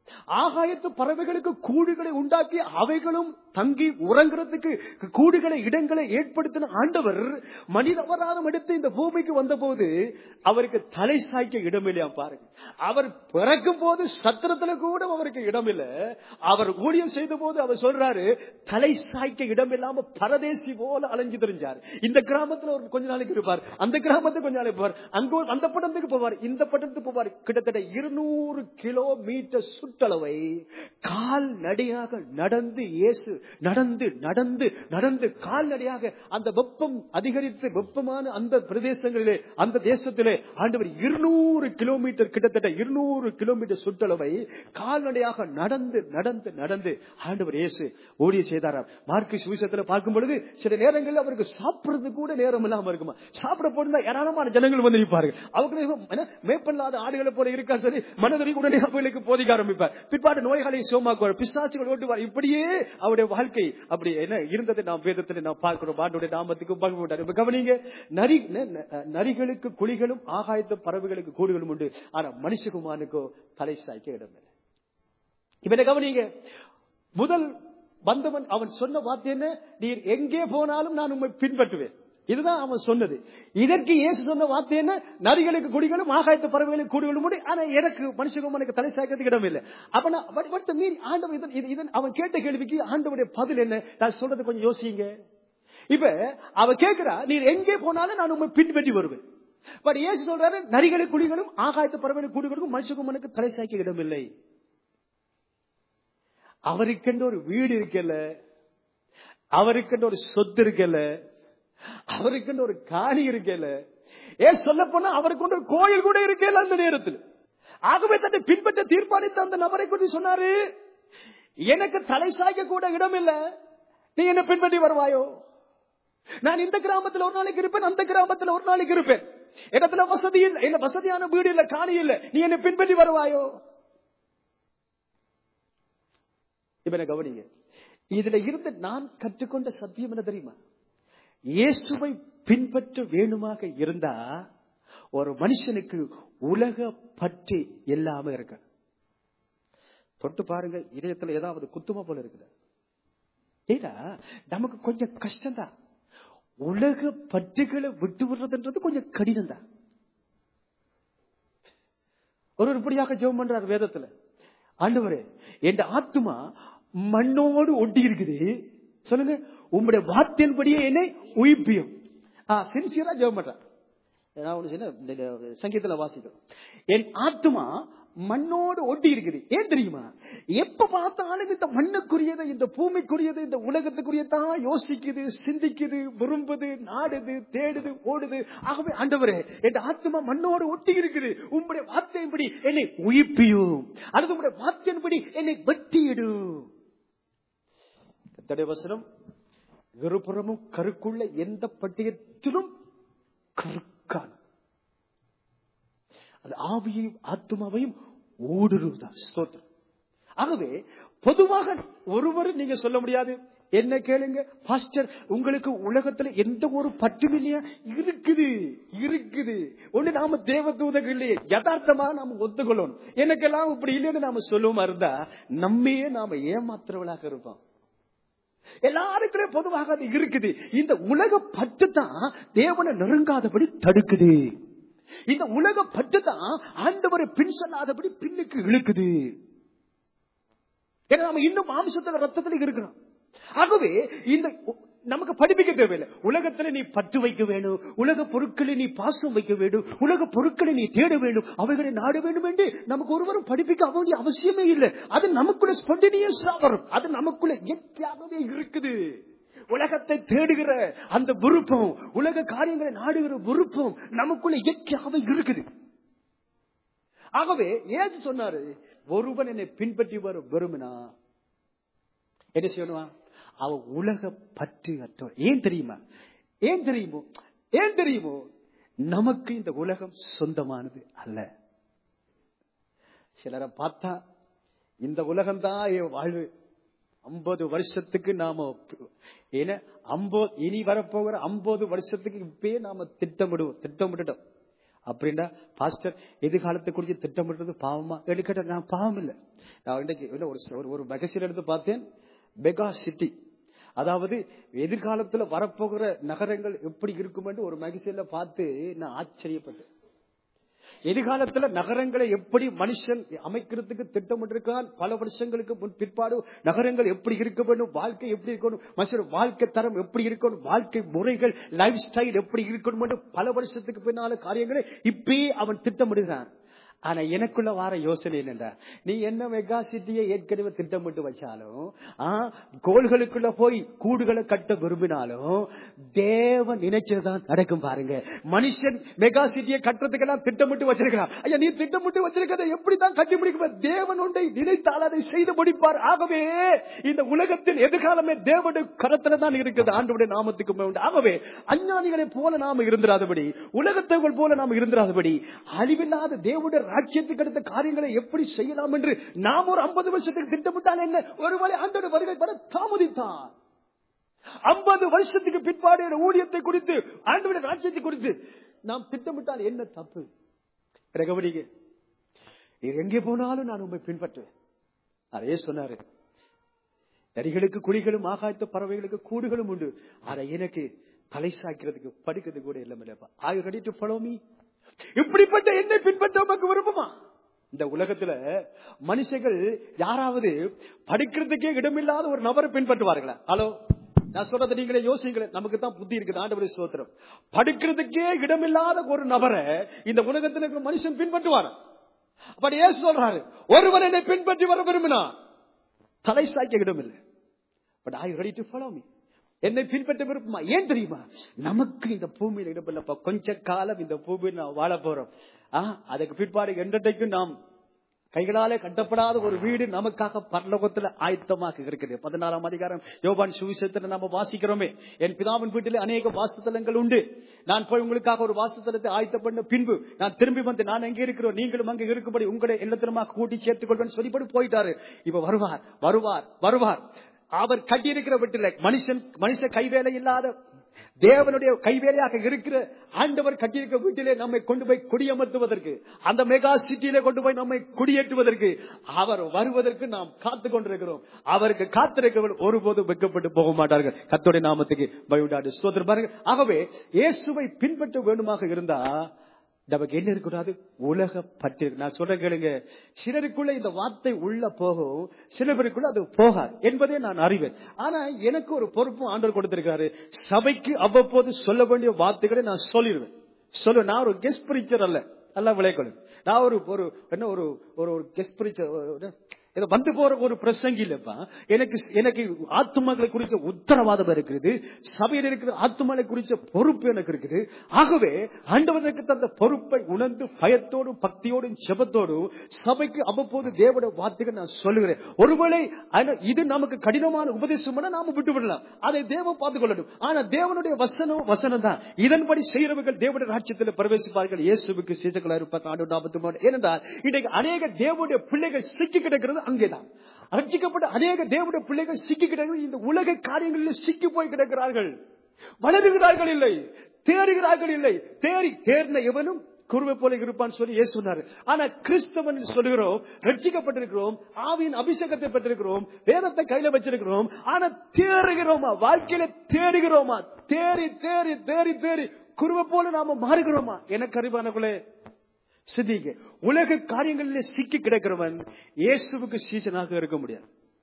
ஆகாயத்து பறவைகளுக்கு கூடுகளை உண்டாக்கி அவைகளும் தங்கி உறங்குறதுக்கு கூடுகளை இடங்களை ஏற்படுத்தின ஆண்டவர் மனித அவதாரம் எடுத்து இந்த பூமிக்கு வந்தபோது அவருக்கு தலை சாய்க்க இடமில்லையா பாருங்க அவர் பிறக்கும் போது சத்திரத்துல கூட அவருக்கு இடமில்ல அவர் ஊழியம் செய்த போது அவர் சொல்றாரு தலை சாய்க்க இடம் இல்லாம பரதேசி போல அலைஞ்சு தெரிஞ்சார் இந்த கிராமத்துல ஒரு கொஞ்ச நாளைக்கு இருப்பார் அந்த கிராமத்துக்கு கொஞ்ச நாளைக்கு போவார் அங்க ஒரு- அந்த பட்டணத்துக்கு போவார் இந்த பட்டணத்துக்கு போவார் கிட்டத்தட்ட இருநூறு கிலோமீட்டர் சுற்றளவை கால் நடையாக நடந்து இயேசு நடந்து நடந்து நடந்து கால்நடையாக அந்த வெப்பம் அதிகரித்து வெப்பமான அந்த பிரதேசங்களிலே அந்த தேசத்திலே ஆண்டவர் இருநூறு கிலோமீட்டர் கிட்டத்தட்ட இருநூறு கிலோமீட்டர் சுற்றளவை கால்நடையாக நடந்து நடந்து நடந்து ஆண்டவர் இயேசு ஓடிய செய்தாராம் மார்க்கு சுவிசத்துல பார்க்கும் பொழுது சில நேரங்களில் அவருக்கு சாப்பிடுறது கூட நேரம் இல்லாம இருக்குமா சாப்பிட போனா ஏராளமான ஜனங்கள் வந்து நிற்பார்கள் அவங்க மேப்பல்லாத ஆடுகளை போல இருக்கா சரி மனதுரை உடனே அவர்களுக்கு போதிக்க ஆரம்பிப்பார் பிற்பாடு நோய்களை சோமாக்குவார் பிசாசுகள் ஓட்டுவார் இப்படியே அவருடைய வாழ்க்கை அப்படி என்ன இருந்ததை நாம் வேதத்தில் நாம் பார்க்கிறோம் ஆண்டுடைய நாமத்துக்கு பங்கு இப்ப கவனிங்க நரி ந- ந- நரிகளுக்கு குழிகளும் ஆகாயத்து பறவைகளுக்கு கூடுகளும் உண்டு ஆனா மனுஷகுமானுக்கோ தலை சாய்க்க இடமில்லை இப்ப என்ன கவனிங்க முதல் வந்தவன் அவன் சொன்ன வார்த்தை என்ன நீர் எங்கே போனாலும் நான் உண்மை பின்பற்றுவேன் இதுதான் அவன் சொன்னது இதற்கு இயேசு சொன்ன வார்த்தை என்ன நரிகளுக்கு குடிகளும் ஆகாயத்து பறவைகளுக்கு கூடுகளும் உண்டு ஆனா எனக்கு மனுஷகுமானுக்கு தலை சாய்க்கிறதுக்கு இடம் இல்லை அப்ப நான் வ- வடுத்த மீறி ஆண்டவர் இதன் இது- இதன் அவன் கேட்ட கேள்விக்கு ஆண்டவருடைய பதில் என்ன நான் சொல்றது கொஞ்சம் யோசிங்க இப்ப அவ கேட்கிறா நீர் எங்கே போனாலும் நான் உண்மை பின்பற்றி வருவேன் பட் இயேசு சொல்றாரு நரிகளுக்கு குடிகளும் ஆகாயத்து பறவைகளுக்கு கூடுகளும் மனுஷகுமானுக்கு தலை சாய்க்க இடம் இல்லை அவருக்கென்று ஒரு வீடு இருக்கல அவருக்கென்று ஒரு சொத்து இருக்கல அவருக்கென்று ஒரு காணி இருக்கல ஏ சொல்ல போனா அவருக்கு ஒரு கோயில் கூட இருக்கல அந்த நேரத்தில் ஆகவே தன்னை பின்பற்ற தீர்மானித்த அந்த நபரை குறித்து சொன்னாரு எனக்கு தலை சாய்க்க கூட இடம் இல்ல நீ என்ன பின்பற்றி வருவாயோ நான் இந்த கிராமத்துல ஒரு நாளைக்கு இருப்பேன் அந்த கிராமத்துல ஒரு நாளைக்கு இருப்பேன் இடத்துல வசதி இல்ல இல்ல வசதியான வீடு இல்ல காணி இல்ல நீ என்ன பின்பற்றி வருவாயோ இப்ப என்ன கவனிங்க இதுல இருந்து நான் கற்றுக்கொண்ட சத்தியம் என்ன தெரியுமா இயேசுவை பின்பற்ற வேணுமாக இருந்தா ஒரு மனுஷனுக்கு உலக பற்றி இல்லாம இருக்க தொட்டு பாருங்க இதயத்துல ஏதாவது குத்துமா போல இருக்குது ஏன்னா நமக்கு கொஞ்சம் கஷ்டம்தான் உலக பற்றுகளை விட்டு விடுறதுன்றது கொஞ்சம் கடினம் தான் ஒரு இப்படியாக ஜெபம் பண்றார் வேதத்துல ஆண்டவரே என் ஆத்துமா மண்ணோடு ஒட்டி இருக்குது சொல்லுங்க உங்களுடைய வார்த்தையின்படியே என்னை உயிப்பியும் ஆ சின்சியரா ஜெபம் பண்றார் நான் ஒண்ணு சொன்னேன், இந்த- இந்த சங்கீதத்துல வாசிக்கிறோம் என் ஆத்துமா மண்ணோடு ஒட்டி இருக்குது ஏன் தெரியுமா எப்ப பார்த்தாலும் இந்த மண்ணுக்குரியது இந்த பூமிக்குரியது இந்த உலகத்துக்குரியதான் யோசிக்குது சிந்திக்குது விரும்புது நாடுது தேடுது ஓடுது ஆகவே ஆண்டவரே என் ஆத்மா மண்ணோடு ஒட்டி இருக்குது உங்களுடைய வார்த்தையின்படி என்னை உயிப்பியும் அல்லது உங்களுடைய வார்த்தையின்படி என்னை வெட்டியிடும் கர்த்தருடைய வசனம் இருபுறமும் கருக்குள்ள எந்த பட்டியத்திலும் கருக்கான அது ஆவியையும் ஆத்மாவையும் ஊடுருவுதான் ஸ்தோத்திரம் ஆகவே பொதுவாக ஒருவரும் நீங்க சொல்ல முடியாது என்ன கேளுங்க பாஸ்டர் உங்களுக்கு உலகத்துல எந்த ஒரு பற்றும் இல்லையா இருக்குது இருக்குது ஒண்ணு நாம தேவதூதர்கள் இல்லையே யதார்த்தமா நாம ஒத்துக்கொள்ளணும் எனக்கெல்லாம் இப்படி இல்லைன்னு நாம சொல்லுவோமா இருந்தா நம்மையே நாம ஏமாத்துறவளாக இருப்போம் எல்லாருக்குமே பொதுவாக அது இருக்குது இந்த உலக பட்டு தான் தேவனை நெருங்காதபடி தடுக்குது இந்த உலக பட்டு தான் ஆண்டவரை பின் செல்லாதபடி பின்னுக்கு இழுக்குது ஏன்னா நம்ம இன்னும் மாம்சத்துல ரத்தத்துல இருக்கிறோம் ஆகவே இந்த நமக்கு படிப்பிக்க தேவையில்லை உலகத்துல நீ பற்று வைக்க வேணும் உலக பொருட்களை நீ பாசம் வைக்க வேண்டும் உலக பொருட்களை நீ தேட வேண்டும் அவைகளை நாட வேண்டும் என்று நமக்கு ஒருவரும் படிப்பிக்க வேண்டிய அவசியமே இல்லை அது நமக்குள்ள ஸ்பொண்டினியஸ் வரும் அது நமக்குள்ள இயற்கையாகவே இருக்குது உலகத்தை தேடுகிற அந்த விருப்பம் உலக காரியங்களை நாடுகிற விருப்பம் நமக்குள்ள இயற்கையாகவே இருக்குது ஆகவே ஏது சொன்னாரு ஒருவன் என்னை பின்பற்றி வர விரும்பினா என்ன செய்யணுமா அவன் உலக பற்று அற்றவன் ஏன் தெரியுமா ஏன் தெரியுமோ ஏன் தெரியுமோ நமக்கு இந்த உலகம் சொந்தமானது அல்ல சிலரை பார்த்தா இந்த உலகம்தான் என் வாழ்வு ஐம்பது வருஷத்துக்கு நாம ஏன்னா ஐம்பது இனி வரப்போகிற ஐம்பது வருஷத்துக்கு இப்பயே நாம திட்டமிடுவோம் திட்டமிட்டுட்டோம் அப்படின்னா பாஸ்டர் எதிர்காலத்தை குறித்து திட்டமிடுறது பாவமா எடுக்கட்ட நான் பாவம் இல்லை நான் இன்னைக்கு இல்ல, ஒரு ஒரு- ஒரு மெகசின் எடுத்து பார்த்தேன் மெகா சிட்டி அதாவது எதிர்காலத்துல வரப்போகிற நகரங்கள் எப்படி இருக்கும் என்று ஒரு மெகசின்ல பார்த்து நான் ஆச்சரியப்பட்டேன் எதிர்காலத்துல நகரங்களை எப்படி மனுஷன் அமைக்கிறதுக்கு திட்டமிட்டிருக்கான் பல வருஷங்களுக்கு முன் பிற்பாடு நகரங்கள் எப்படி இருக்க வேண்டும் வாழ்க்கை எப்படி இருக்கணும் மனுஷன் வாழ்க்கை தரம் எப்படி இருக்கணும் வாழ்க்கை முறைகள் லைஃப் ஸ்டைல் எப்படி இருக்கணும் என்று பல வருஷத்துக்கு பின்னால காரியங்களை இப்பயே அவன் திட்டமிடுகிறான் ஆனா எனக்குள்ள வார யோசனை என்னடா நீ என்ன மெகா சிட்டியை ஏற்கனவே திட்டமிட்டு வச்சாலும் ஆ, கோள்களுக்குள்ள போய் கூடுகளை கட்ட விரும்பினாலும் தேவன் நினைச்சதுதான் நடக்கும் பாருங்க மனுஷன் மெகா சிட்டியை கட்டுறதுக்கெல்லாம் திட்டமிட்டு வச்சிருக்கிறான் ஐயா நீ திட்டமிட்டு வச்சிருக்கிறத எப்படிதான் கட்டி முடிக்கும் தேவன் ஒன்றை நினைத்தால் அதை செய்து முடிப்பார் ஆகவே இந்த உலகத்தின் எதிர்காலமே தேவனுடைய கரத்துல தான் இருக்குது ஆண்டவருடைய நாமத்துக்கு உண்டு ஆகவே அஞ்ஞானிகளை போல நாம இருந்திராதபடி உலகத்தவர்கள் போல நாம் இருந்திராதபடி அழிவில்லாத தேவனுடைய ராஜ்யத்துக்கு அடுத்த காரியங்களை எப்படி செய்யலாம் என்று நாம் ஒரு ஐம்பது வருஷத்துக்கு திட்டமிட்டால் என்ன ஒருவேளை ஆண்டோட வருகை வர தாமதித்தான் ஐம்பது வருஷத்துக்கு பிற்பாடு என் ஊழியத்தை குறித்து ஆண்டவருடைய ராஜ்யத்தை குறித்து நாம் திட்டமிட்டால் என்ன தப்பு கவனிங்க நீர் எங்கே போனாலும் நான் உண்மை பின்பற்றுவேன் அதே சொன்னாரு நரிகளுக்கு குழிகளும் ஆகாயத்த பறவைகளுக்கு கூடுகளும் உண்டு ஆனா எனக்கு தலை சாய்க்கிறதுக்கு படுக்கிறது கூட இல்லப்பா ஆய் ரெடி டு ஃபாலோ மீ இப்படிப்பட்ட என்னை பின்பற்ற உமக்கு விருப்பமா இந்த உலகத்துல மனுஷர்கள் யாராவது படிக்கிறதுக்கே இடமில்லாத ஒரு நபரை பின்பற்றுவார்களா ஹலோ நான் சொல்றதை நீங்களே யோசிங்களேன் நமக்கு தான் புத்தி இருக்குது ஆண்டவரை சோத்திரம் படுக்கிறதுக்கே இடமில்லாத ஒரு நபரை இந்த உலகத்தில் இருக்கிற மனுஷன் பின்பற்றுவார் அப்படி ஏன் சொல்றாரு ஒருவன் என்னை பின்பற்றி வர விரும்பினா தலை சாய்க்க இடமில்லை but I ready to follow me என்னை பின்பற்ற விருப்பமா ஏன் தெரியுமா நமக்கு இந்த பூமியில இடமில்லப்பா கொஞ்ச காலம் இந்த பூமியில் நாம் வாழ போறோம் ஆ, அதுக்கு பிற்பாடு என்றைக்கும் நாம் கைகளாலே கட்டப்படாத ஒரு வீடு நமக்காக பரலோகத்துல ஆயத்தமாக இருக்கிறது பதினாறாம் அதிகாரம் யோபான் சுவிசேஷத்துல நாம வாசிக்கிறோமே என் பிதாவின் வீட்டிலே அநேக வாசத்தலங்கள் உண்டு நான் போய் உங்களுக்காக ஒரு வாசத்தலத்தை ஆயத்த பண்ண பின்பு நான் திரும்பி வந்து நான் எங்க இருக்கிறோம் நீங்களும் அங்க இருக்கும்படி உங்களை எல்லாத்திலுமாக கூட்டி சேர்த்துக் கொள்வேன் சொல்லிப்படி போயிட்டாரு இப்ப வருவார் வருவார் வருவார் அவர் கட்டியிருக்கிற வீட்டில் மனுஷன் மனுஷ கைவேலை இல்லாத தேவனுடைய கைவேலையாக இருக்கிற ஆண்டவர் கட்டியிருக்கிற வீட்டிலே நம்மை கொண்டு போய் குடியமர்த்துவதற்கு அந்த மெகா சிட்டியில கொண்டு போய் நம்மை குடியேற்றுவதற்கு அவர் வருவதற்கு நாம் காத்து கொண்டிருக்கிறோம் அவருக்கு காத்திருக்கிறவர்கள் ஒருபோதும் வெக்கப்பட்டு போக மாட்டார்கள் கத்தோடைய நாமத்துக்கு பயவிடாது சோதர் பாருங்க ஆகவே இயேசுவை பின்பற்ற வேண்டுமாக இருந்தா நமக்கு என்ன இருக்கக்கூடாது உலக பற்று நான் சொல்ற கேளுங்க சிலருக்குள்ள இந்த வார்த்தை உள்ள போகும் சில பேருக்குள்ள அது போகாது என்பதே நான் அறிவேன் ஆனா எனக்கு ஒரு பொறுப்பும் ஆண்டவர் கொடுத்திருக்காரு சபைக்கு அவ்வப்போது சொல்ல வேண்டிய வார்த்தைகளை நான் சொல்லிடுவேன் சொல்லு நான் ஒரு கெஸ்ட் பிரிச்சர் அல்ல நல்லா விளையாடு நான் ஒரு ஒரு என்ன ஒரு ஒரு கெஸ்ட் பிரிச்சர் இது வந்து போற ஒரு பிரசங்கி இல்லப்பா எனக்கு எனக்கு ஆத்துமாக்களை குறிச்ச உத்தரவாதம் இருக்கிறது சபையில் இருக்கிற ஆத்துமாக்களை குறிச்ச பொறுப்பு எனக்கு இருக்குது ஆகவே ஆண்டவனுக்கு தந்த பொறுப்பை உணர்ந்து பயத்தோடும் பக்தியோடும் செபத்தோடும் சபைக்கு அவ்வப்போது தேவட வார்த்தைகள் நான் சொல்லுகிறேன் ஒருவேளை ஆனா இது நமக்கு கடினமான உபதேசம் நாம விட்டு விடலாம் அதை தேவன் பார்த்துக் கொள்ளணும் ஆனா தேவனுடைய வசனம் வசனம் தான் இதன்படி செய்யறவர்கள் தேவனுடைய ராஜ்யத்தில் பிரவேசிப்பார்கள் இயேசுவுக்கு சீசர்களா இருப்பாங்க ஆண்டு நாற்பத்தி ஏனென்றால் இன்றைக்கு அநேக தேவனுடைய பிள்ளைகள் சிக்கி கிடக்கிறது அங்கேதான் ரட்சிக்கப்பட்ட அநேக தேவனுடைய பிள்ளைகள் சிக்கி கிடக்கிறது இந்த உலக காரியங்களில் சிக்கி போய் கிடக்கிறார்கள் வளருகிறார்கள் இல்லை தேறுகிறார்கள் இல்லை தேறி தேர்ந்த எவனும் குருவை போல இருப்பான்னு சொல்லி ஏசு சொன்னாரு ஆனா கிறிஸ்தவன் சொல்லுகிறோம் ரட்சிக்கப்பட்டிருக்கிறோம் ஆவியின் அபிஷேகத்தை பெற்றிருக்கிறோம் வேதத்தை கையில வச்சிருக்கிறோம் ஆனா தேறுகிறோமா வாழ்க்கையில தேறுகிறோமா தேறி தேறி தேறி தேறி குருவை போல நாம மாறுகிறோமா எனக்கு அறிவானக்குள்ளே சிந்திங்க உலக காரியங்களிலே சிக்கி கிடக்கிறவன் இயேசுவுக்கு சீசனாக இருக்க முடியாது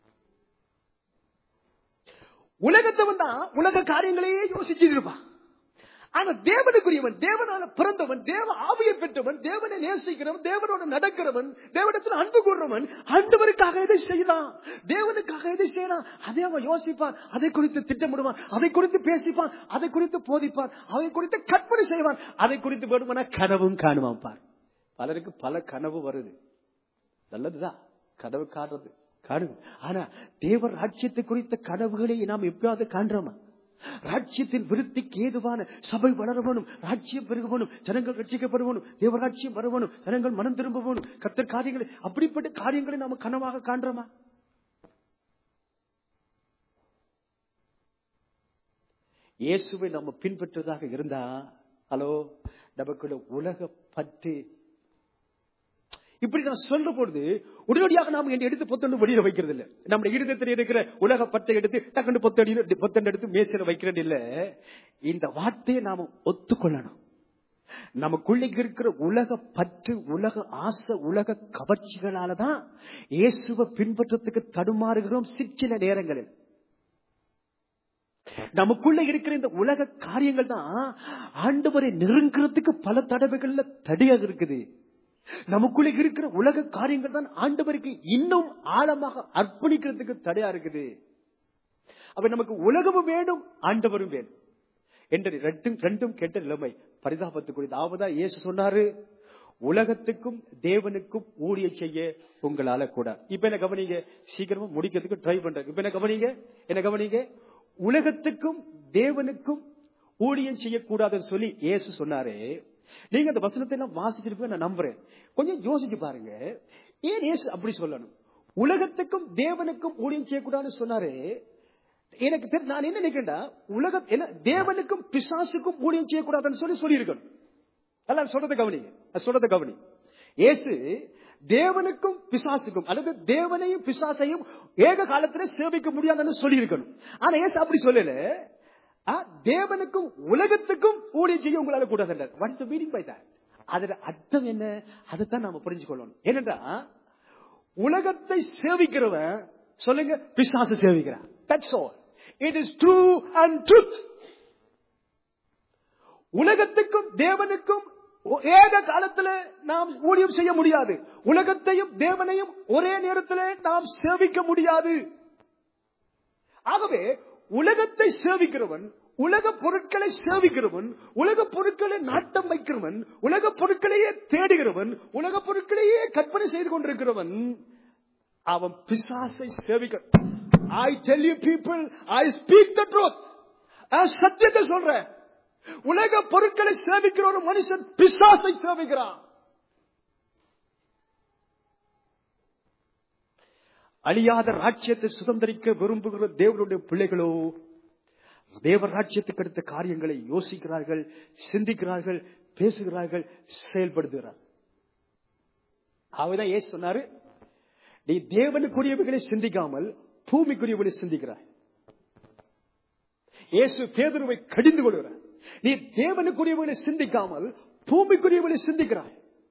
உலகத்தவன் தான் உலக காரியங்களையே யோசிச்சு இருப்பான் ஆனா தேவனுக்குரியவன் தேவனால பிறந்தவன் தேவ ஆவியை பெற்றவன் தேவனை நேசிக்கிறவன் தேவனோட நடக்கிறவன் தேவனத்தில் அன்பு கூறுறவன் ஆண்டவருக்காக எதை செய்யலாம் தேவனுக்காக எதை செய்யலாம் அதை அவன் யோசிப்பான் அதை குறித்து திட்டமிடுவான் அதை குறித்து பேசிப்பான் அதை குறித்து போதிப்பான் அதை குறித்து கற்பனை செய்வான் அதை குறித்து வேணுமானா கனவும் காணுவான் பார் பலருக்கு பல கனவு வருது நல்லதுதான் கனவு காணுறது காணுது ஆனா தேவ ராஜ்யத்தை குறித்த கனவுகளை நாம் எப்பயாவது காண்றோமா ராஜ்யத்தின் விருத்திக்கு ஏதுவான சபை வளர வேணும் ராஜ்யம் பெருக வேணும் ஜனங்கள் ரட்சிக்கப்படுவனும் தேவராட்சியம் வர வேணும் ஜனங்கள் மனம் திரும்ப வேணும் கத்தர் காரியங்களை அப்படிப்பட்ட காரியங்களை நாம கனவாக காண்றோமா இயேசுவை நம்ம பின்பற்றுவதாக இருந்தா ஹலோ நமக்குள்ள உலக பற்று இப்படி நான் சொல்ற பொழுது உடனடியாக நாம் என்னை எடுத்து பொத்தண்டு வெளியில வைக்கிறது இல்ல நம்ம இருதயத்தில் இருக்கிற உலக பற்றை எடுத்து டக்குன்னு பொத்தடி பொத்தண்டு எடுத்து மேசில வைக்கிறது இல்ல இந்த வார்த்தையை நாம ஒத்துக்கொள்ளணும் நமக்குள்ள இருக்கிற உலக பற்று உலக ஆசை உலக கவர்ச்சிகளாலதான் இயேசுவை பின்பற்றத்துக்கு தடுமாறுகிறோம் சிற்சில நேரங்களில் நமக்குள்ள இருக்கிற இந்த உலக காரியங்கள் தான் ஆண்டவரை நெருங்குறதுக்கு பல தடவைகள்ல தடையாக இருக்குது நமக்குள்ள இருக்கிற உலக காரியங்கள் தான் ஆண்டவருக்கு இன்னும் ஆழமாக அர்ப்பணிக்கிறதுக்கு தடையா இருக்குது அப்ப நமக்கு உலகமும் வேணும் ஆண்டவரும் வேணும் என்று ரெண்டும் ரெண்டும் கெட்ட நிலைமை பரிதாபத்துக்குரியது ஆவதா இயேசு சொன்னாரு உலகத்துக்கும் தேவனுக்கும் ஊழிய செய்ய உங்களால கூட இப்ப என்ன கவனிங்க சீக்கிரமா முடிக்கிறதுக்கு ட்ரை பண்றேன் இப்ப என்ன கவனிங்க என்ன கவனிங்க உலகத்துக்கும் தேவனுக்கும் ஊழியம் செய்யக்கூடாதுன்னு சொல்லி இயேசு சொன்னாரே நீங்க அந்த வசனத்தை எல்லாம் வாசிச்சிருப்பீங்க நான் நம்புறேன் கொஞ்சம் யோசிச்சு பாருங்க ஏன் இயேசு அப்படி சொல்லணும் உலகத்துக்கும் தேவனுக்கும் ஊழியம் செய்யக்கூடாதுன்னு சொன்னாரே எனக்கு தெரி- நான் என்ன நினைக்கிறேன்டா உலக என்ன தேவனுக்கும் பிசாசுக்கும் ஊழியம் செய்யக்கூடாதுன்னு சொல்லி சொல்லியிருக்கணும் அதான் சொல்றத கவனிங்க அது சொல்றத கவனி இயேசு தேவனுக்கும் பிசாசுக்கும் அல்லது தேவனையும் பிசாசையும் ஏக காலத்துல சேவிக்க முடியாதுன்னு சொல்லி இருக்கணும் ஆனா இயேசு அப்படி சொல்லல ஆ, தேவனுக்கும் உலகத்துக்கும் ஊழியம் செய்ய உங்களால கூடாது what's the meaning by that அதுல அர்த்தம் என்ன அதைத்தான் நாம புரிஞ்சுக்கொள்ளணும் ஏனென்றா உலகத்தை சேவிக்கிறவன் சொல்லுங்க பிசாசு சேவிக்கிறான் that's all it is true and truth உலகத்துக்கும் தேவனுக்கும் ஒ- ஏக காலத்துல நாம் ஊழியம் செய்ய முடியாது உலகத்தையும் தேவனையும் ஒரே நேரத்தில் நாம் சேவிக்க முடியாது ஆகவே உலகத்தை சேவிக்கிறவன் உலக பொருட்களை சேவிக்கிறவன் உலக பொருட்களை நாட்டம் வைக்கிறவன் உலக பொருட்களையே தேடுகிறவன் உலக பொருட்களையே கற்பனை செய்து கொண்டிருக்கிறவன் அவன் பிசாசை சேவிக்க I tell you people I speak the truth சத்தியத்தை சொல்றேன் உலக பொருட்களை சேவிக்கிற ஒரு மனுஷன் பிசாசை சேவிக்கிறான் அழியாத ராஜ்யத்தை சுதந்திரிக்க விரும்புகிற தேவனுடைய பிள்ளைகளோ தேவ ராஜ்யத்துக்கு அடுத்த காரியங்களை யோசிக்கிறார்கள் சிந்திக்கிறார்கள் பேசுகிறார்கள் செயல்படுத்துகிறார் அவதான் ஏன் சொன்னாரு நீ தேவனுக்குரியவைகளை சிந்திக்காமல் பூமிக்குரியவர்களை சிந்திக்கிறாய் இயேசு பேதுருவை கடிந்து கொள்கிறார் நீ தேவனுக்குரியவர்களை சிந்திக்காமல் பூமிக்குரியவர்களை சிந்திக்கிறாய்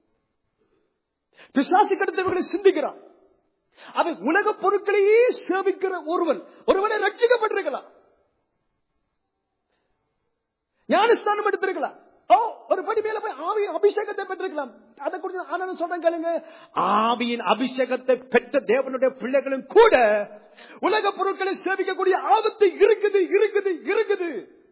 பிசாசு கடத்தவர்களை சிந்திக்கிறான் அவன் உலக பொருட்களையே சேவிக்கிற ஒருவன் ஒருவனை ரட்சிக்கப்பட்டிருக்கலாம் ஞானஸ்தானம் எடுத்திருக்கலாம் ஓ ஒரு படி மேல போய் ஆவியின் அபிஷேகத்தை பெற்றிருக்கலாம் அதை குறித்து ஆனந்தம் சொல்றேன் கேளுங்க ஆவியின் அபிஷேகத்தை பெற்ற தேவனுடைய பிள்ளைகளும் கூட உலக பொருட்களை சேவிக்கக்கூடிய ஆபத்து இருக்குது இருக்குது இருக்குது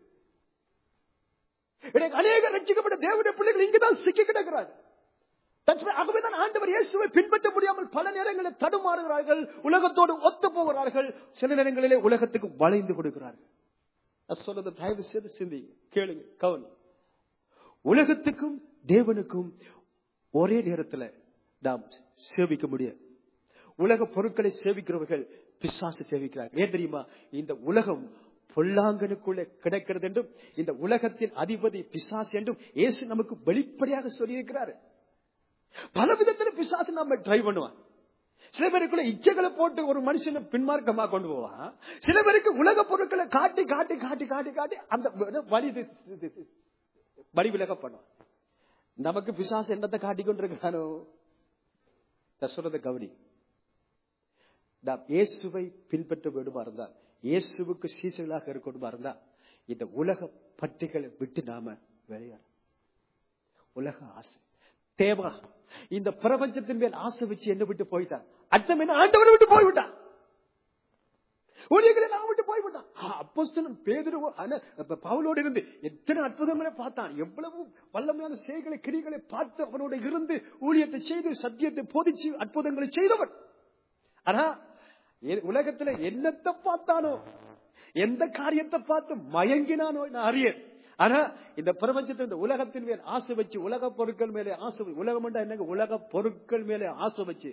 எனக்கு அநேக ரட்சிக்கப்பட்ட தேவனுடைய பிள்ளைகள் இங்குதான் சிக்கி கிடக்கிறார்கள் That's why ஆகவேதான் ஆண்டவர் இயேசுவை பின்பற்ற முடியாமல் பல நேரங்களில் தடுமாறுகிறார்கள் உலகத்தோடு ஒத்து போகிறார்கள் சில நேரங்களிலே உலகத்துக்கு வளைந்து கொடுக்கிறார்கள் நான் சொல்றதை தயவு செய்து சிந்திங்க கேளுங்க கவனி உலகத்துக்கும் தேவனுக்கும் ஒரே நேரத்தில் நாம் சேவிக்க முடியாது உலக பொருட்களை சேவிக்கிறவர்கள் பிசாசு சேவிக்கிறார்கள் ஏன் தெரியுமா இந்த உலகம் பொல்லாங்கனுக்குள்ளே கிடக்கிறது என்றும் இந்த உலகத்தின் அதிபதி பிசாசு என்றும் இயேசு நமக்கு வெளிப்படையாக சொல்லியிருக்கிறார் பல விதத்துல பிசாசு நம்ம ட்ரை பண்ணுவான் சில பேருக்குள்ள இச்சைகளை போட்டு ஒரு மனுஷனை பின்மார்க்கமா கொண்டு போவான் சில பேருக்கு உலக பொருட்களை காட்டி காட்டி காட்டி காட்டி காட்டி அந்த வழி தி- தி- தி- வழி விலக பண்ணுவான் நமக்கு பிசாசு என்னத்தை காட்டிக் கொண்டிருக்கிறானோ நான் சொல்றதை கவனி நாம் இயேசுவை பின்பற்ற வேண்டுமா இருந்தா இயேசுவுக்கு சீசர்களாக இருக்கணுமா இருந்தா இந்த உலக பட்டிகளை விட்டு நாம வெளியேற உலக ஆசை தேவா இந்த பிரபஞ்சத்தின் மேல் ஆசை வச்சு என்ன விட்டு போயிட்டான் அர்த்தம் என்ன ஆண்டவரை விட்டு போய்விட்டான் ஊழியர்களை நான் விட்டு போய்விட்டான் அப்போஸ்தலன் பேதுருவோ ஆனா, அப்ப பவுலோடு இருந்து எத்தனை அற்புதங்களை பார்த்தான் எவ்வளவு வல்லமையான செய்களை கிரிகளை பார்த்து அவனோட இருந்து ஊழியத்தை செய்து சத்தியத்தை போதிச்சு அற்புதங்களை செய்தவன் ஆனா எ- உலகத்துல என்னத்தை பார்த்தானோ எந்த காரியத்தை பார்த்து மயங்கினானோ நான் அறியேன் ஆனா இந்த பிரபஞ்சத்தில் இந்த உலகத்தின் மேல் ஆசை வச்சு உலக பொருட்கள் மேலே ஆசை வச்சு- உலகம் என்றா என்னங்க உலக பொருட்கள் மேலே ஆசை வச்சு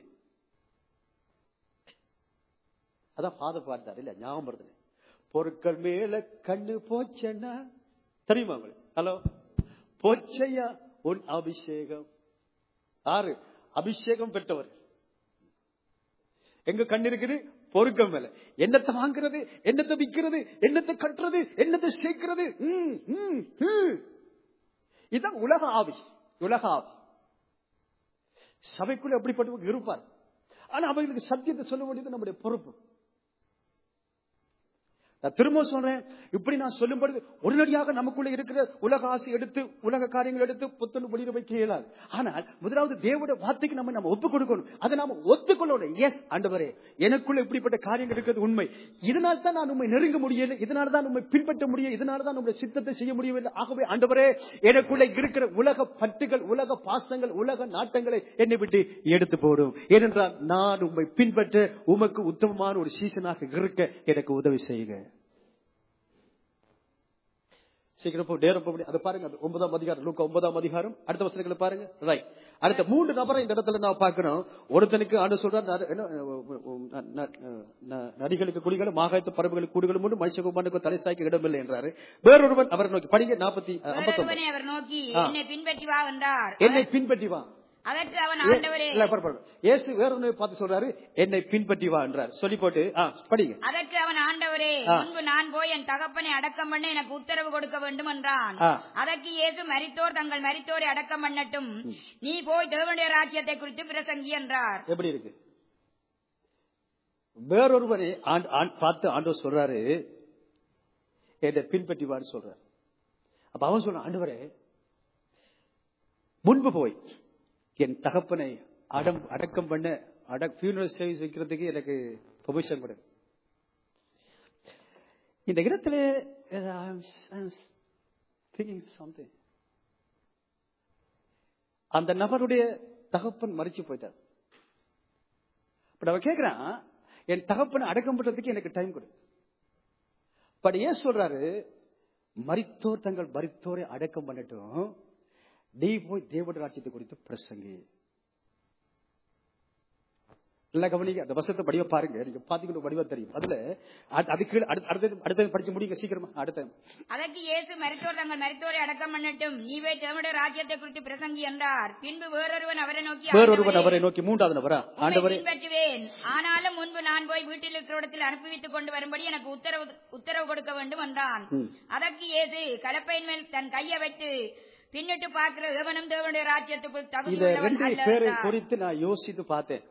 அதான் ஃபாதர் பாட்டார் இல்ல ஞாபகம் வருது பொருட்கள் மேல கண்ணு போச்சேன்னா தெரியுமா உங்களுக்கு ஹலோ போச்சையா உன் அபிஷேகம் ஆறு அபிஷேகம் பெற்றவர் எங்க கண் இருக்குது பொறுக்கம் மேல என்னத்தை வாங்குறது என்னத்தை விற்கிறது என்னத்தை கட்டுறது என்னத்தை சேர்க்கிறது ம், ம், ம். இதுதான் உலக ஆவி உலக ஆவி சபைக்குள்ள எப்படிப்பட்டவங்க இருப்பார் ஆனா அவங்களுக்கு சத்தியத்தை சொல்ல வேண்டியது நம்முடைய பொறுப்பு நான் திரும்ப சொல்றேன் இப்படி நான் சொல்லும் பொழுது உடனடியாக நமக்குள்ள இருக்கிற உலக ஆசை எடுத்து உலக காரியங்கள் எடுத்து புத்தன் வெளியிட வைக்க இயலாது ஆனால் முதலாவது தேவனுடைய வார்த்தைக்கு நம்ம நம்ம ஒப்பு கொடுக்கணும் அதை நாம ஒத்துக்கொள்ளணும் எஸ் ஆண்டவரே எனக்குள்ள இப்படிப்பட்ட காரியங்கள் இருக்கிறது உண்மை இதனால் தான் நான் உண்மை நெருங்க முடியல இதனால தான் உண்மை பின்பற்ற முடியும் இதனால தான் உங்களுடைய சித்தத்தை செய்ய முடியவில்லை ஆகவே ஆண்டவரே எனக்குள்ள இருக்கிற உலக பட்டுகள் உலக பாசங்கள் உலக நாட்டங்களை என்னை விட்டு எடுத்து போடும் ஏனென்றால் நான் உண்மை பின்பற்ற உமக்கு உத்தமமான ஒரு சீசனாக இருக்க எனக்கு உதவி செய்யுங்க சீக்கிரம் போ நேரம் போக அதை பாருங்க அது ஒன்பதாம் அதிகாரம் லூக்கா ஒன்பதாம் அதிகாரம் அடுத்த வசனங்களை பாருங்க ரைட் அடுத்த மூன்று நபரை இந்த இடத்துல நான் பார்க்கணும் ஒருத்தனுக்கு ஆண்டு சொல்றார் நர- என்ன, ந- ந- ந- நரிகளுக்கு குடிகளும் மாகாயத்து பறவைகளுக்கு கூடுகளும் உண்டு மனுஷகுமானுக்கு தலை சாய்க்க இடமில்லை என்றாரு வேறொருவன் அவரை நோக்கி படிங்க நாற்பத்தி ஐம்பத்தொன்பது வேறொருவனை அவர் நோக்கி ஆ. என்னை பின்பற்றி வா என்றார் என்னை பின்பற்றி வா அதற்கு அவன் ஏ- ஆண்டவரே இல்ல, பரவாயில்ல, பரவாயில்ல. இயேசு வேறொன்னு பார்த்து சொல்றாரு என்னை பின்பற்றி வா என்றார் சொல்லி போட்டு ஆ, படிங்க அதற்கு அவன் ஆண்டவரே ஆ. முன்பு நான் போய் என் தகப்பனை அடக்கம் பண்ண எனக்கு உத்தரவு கொடுக்க வேண்டும் என்றான் ஆ. அதற்கு இயேசு மரித்தோர் தங்கள் மரித்தோரை அடக்கம் பண்ணட்டும் நீ போய் தேவனுடைய ராஜ்யத்தை குறித்து பிரசங்கி என்றார் எப்படி இருக்கு வேறொருவனை ஆண்- ஆண் பார்த்து ஆண்டவர் சொல்றாரு என்னை பின்பற்றி வான்னு சொல்றாரு அப்ப அவன் சொல்றான் ஆண்டவரே முன்பு போய் என் தகப்பனை அடம் அடக்கம் பண்ண அட ஃபியூனரல் சர்வீஸ் வைக்கிறதுக்கு எனக்கு பெர்மிஷன் கொடு இந்த இடத்துல திங்கிங் சம்திங் அந்த நபருடைய தகப்பன் மறிச்சு போயிட்டார் பட் அவன் கேக்குறான் என் தகப்பனை அடக்கம் பண்றதுக்கு எனக்கு டைம் கொடு பட் ஏன் சொல்றாரு மரித்தோர் தங்கள் மரித்தோரை அடக்கம் பண்ணட்டும் நீ போய் தேவட ராஜ்யத்தை குறித்து பிரசங்கி இல்ல கவனிங்க அந்த வசத்தை படிவ பாருங்க நீங்க பாத்தீங்கன்னா வடிவா தெரியும் அதுல அது- அதுக்கு கீழே அடுத்த அடுத்தது அடுத்தது படிச்சு முடிங்க சீக்கிரமா அடுத்த அதற்கு இயேசு மரித்தோர் தங்கள் மரித்தோரை அடக்கம் பண்ணட்டும் நீ போய் தேவனுடைய ராஜ்யத்தை குறித்து பிரசங்கி என்றார் பின்பு வேறொருவன் அவரை நோக்கி வேறொருவன் ஆண்டவரே, அவரை நோக்கி மூன்றாவது நபரா உம்மை ஆண்டவரே பின்பற்றுவேன் ஆனாலும் முன்பு நான் போய் வீட்டில் இருக்கிற அனுப்பிவித்துக் கொண்டு வரும்படி எனக்கு உத்தரவு உத்தரவு கொடுக்க வேண்டும் என்றான் ம். அதற்கு இயேசு கலப்பையின் மேல் தன் கையை வைத்து பின்னிட்டு பார்க்கிற எவனும் தேவனுடைய ராஜ்யத்துக்குள் இத தகுதியுள்ளவன் ரெண்டு அல்ல பேரை என்றார். குறித்து நான் யோசித்து பார்த்தேன்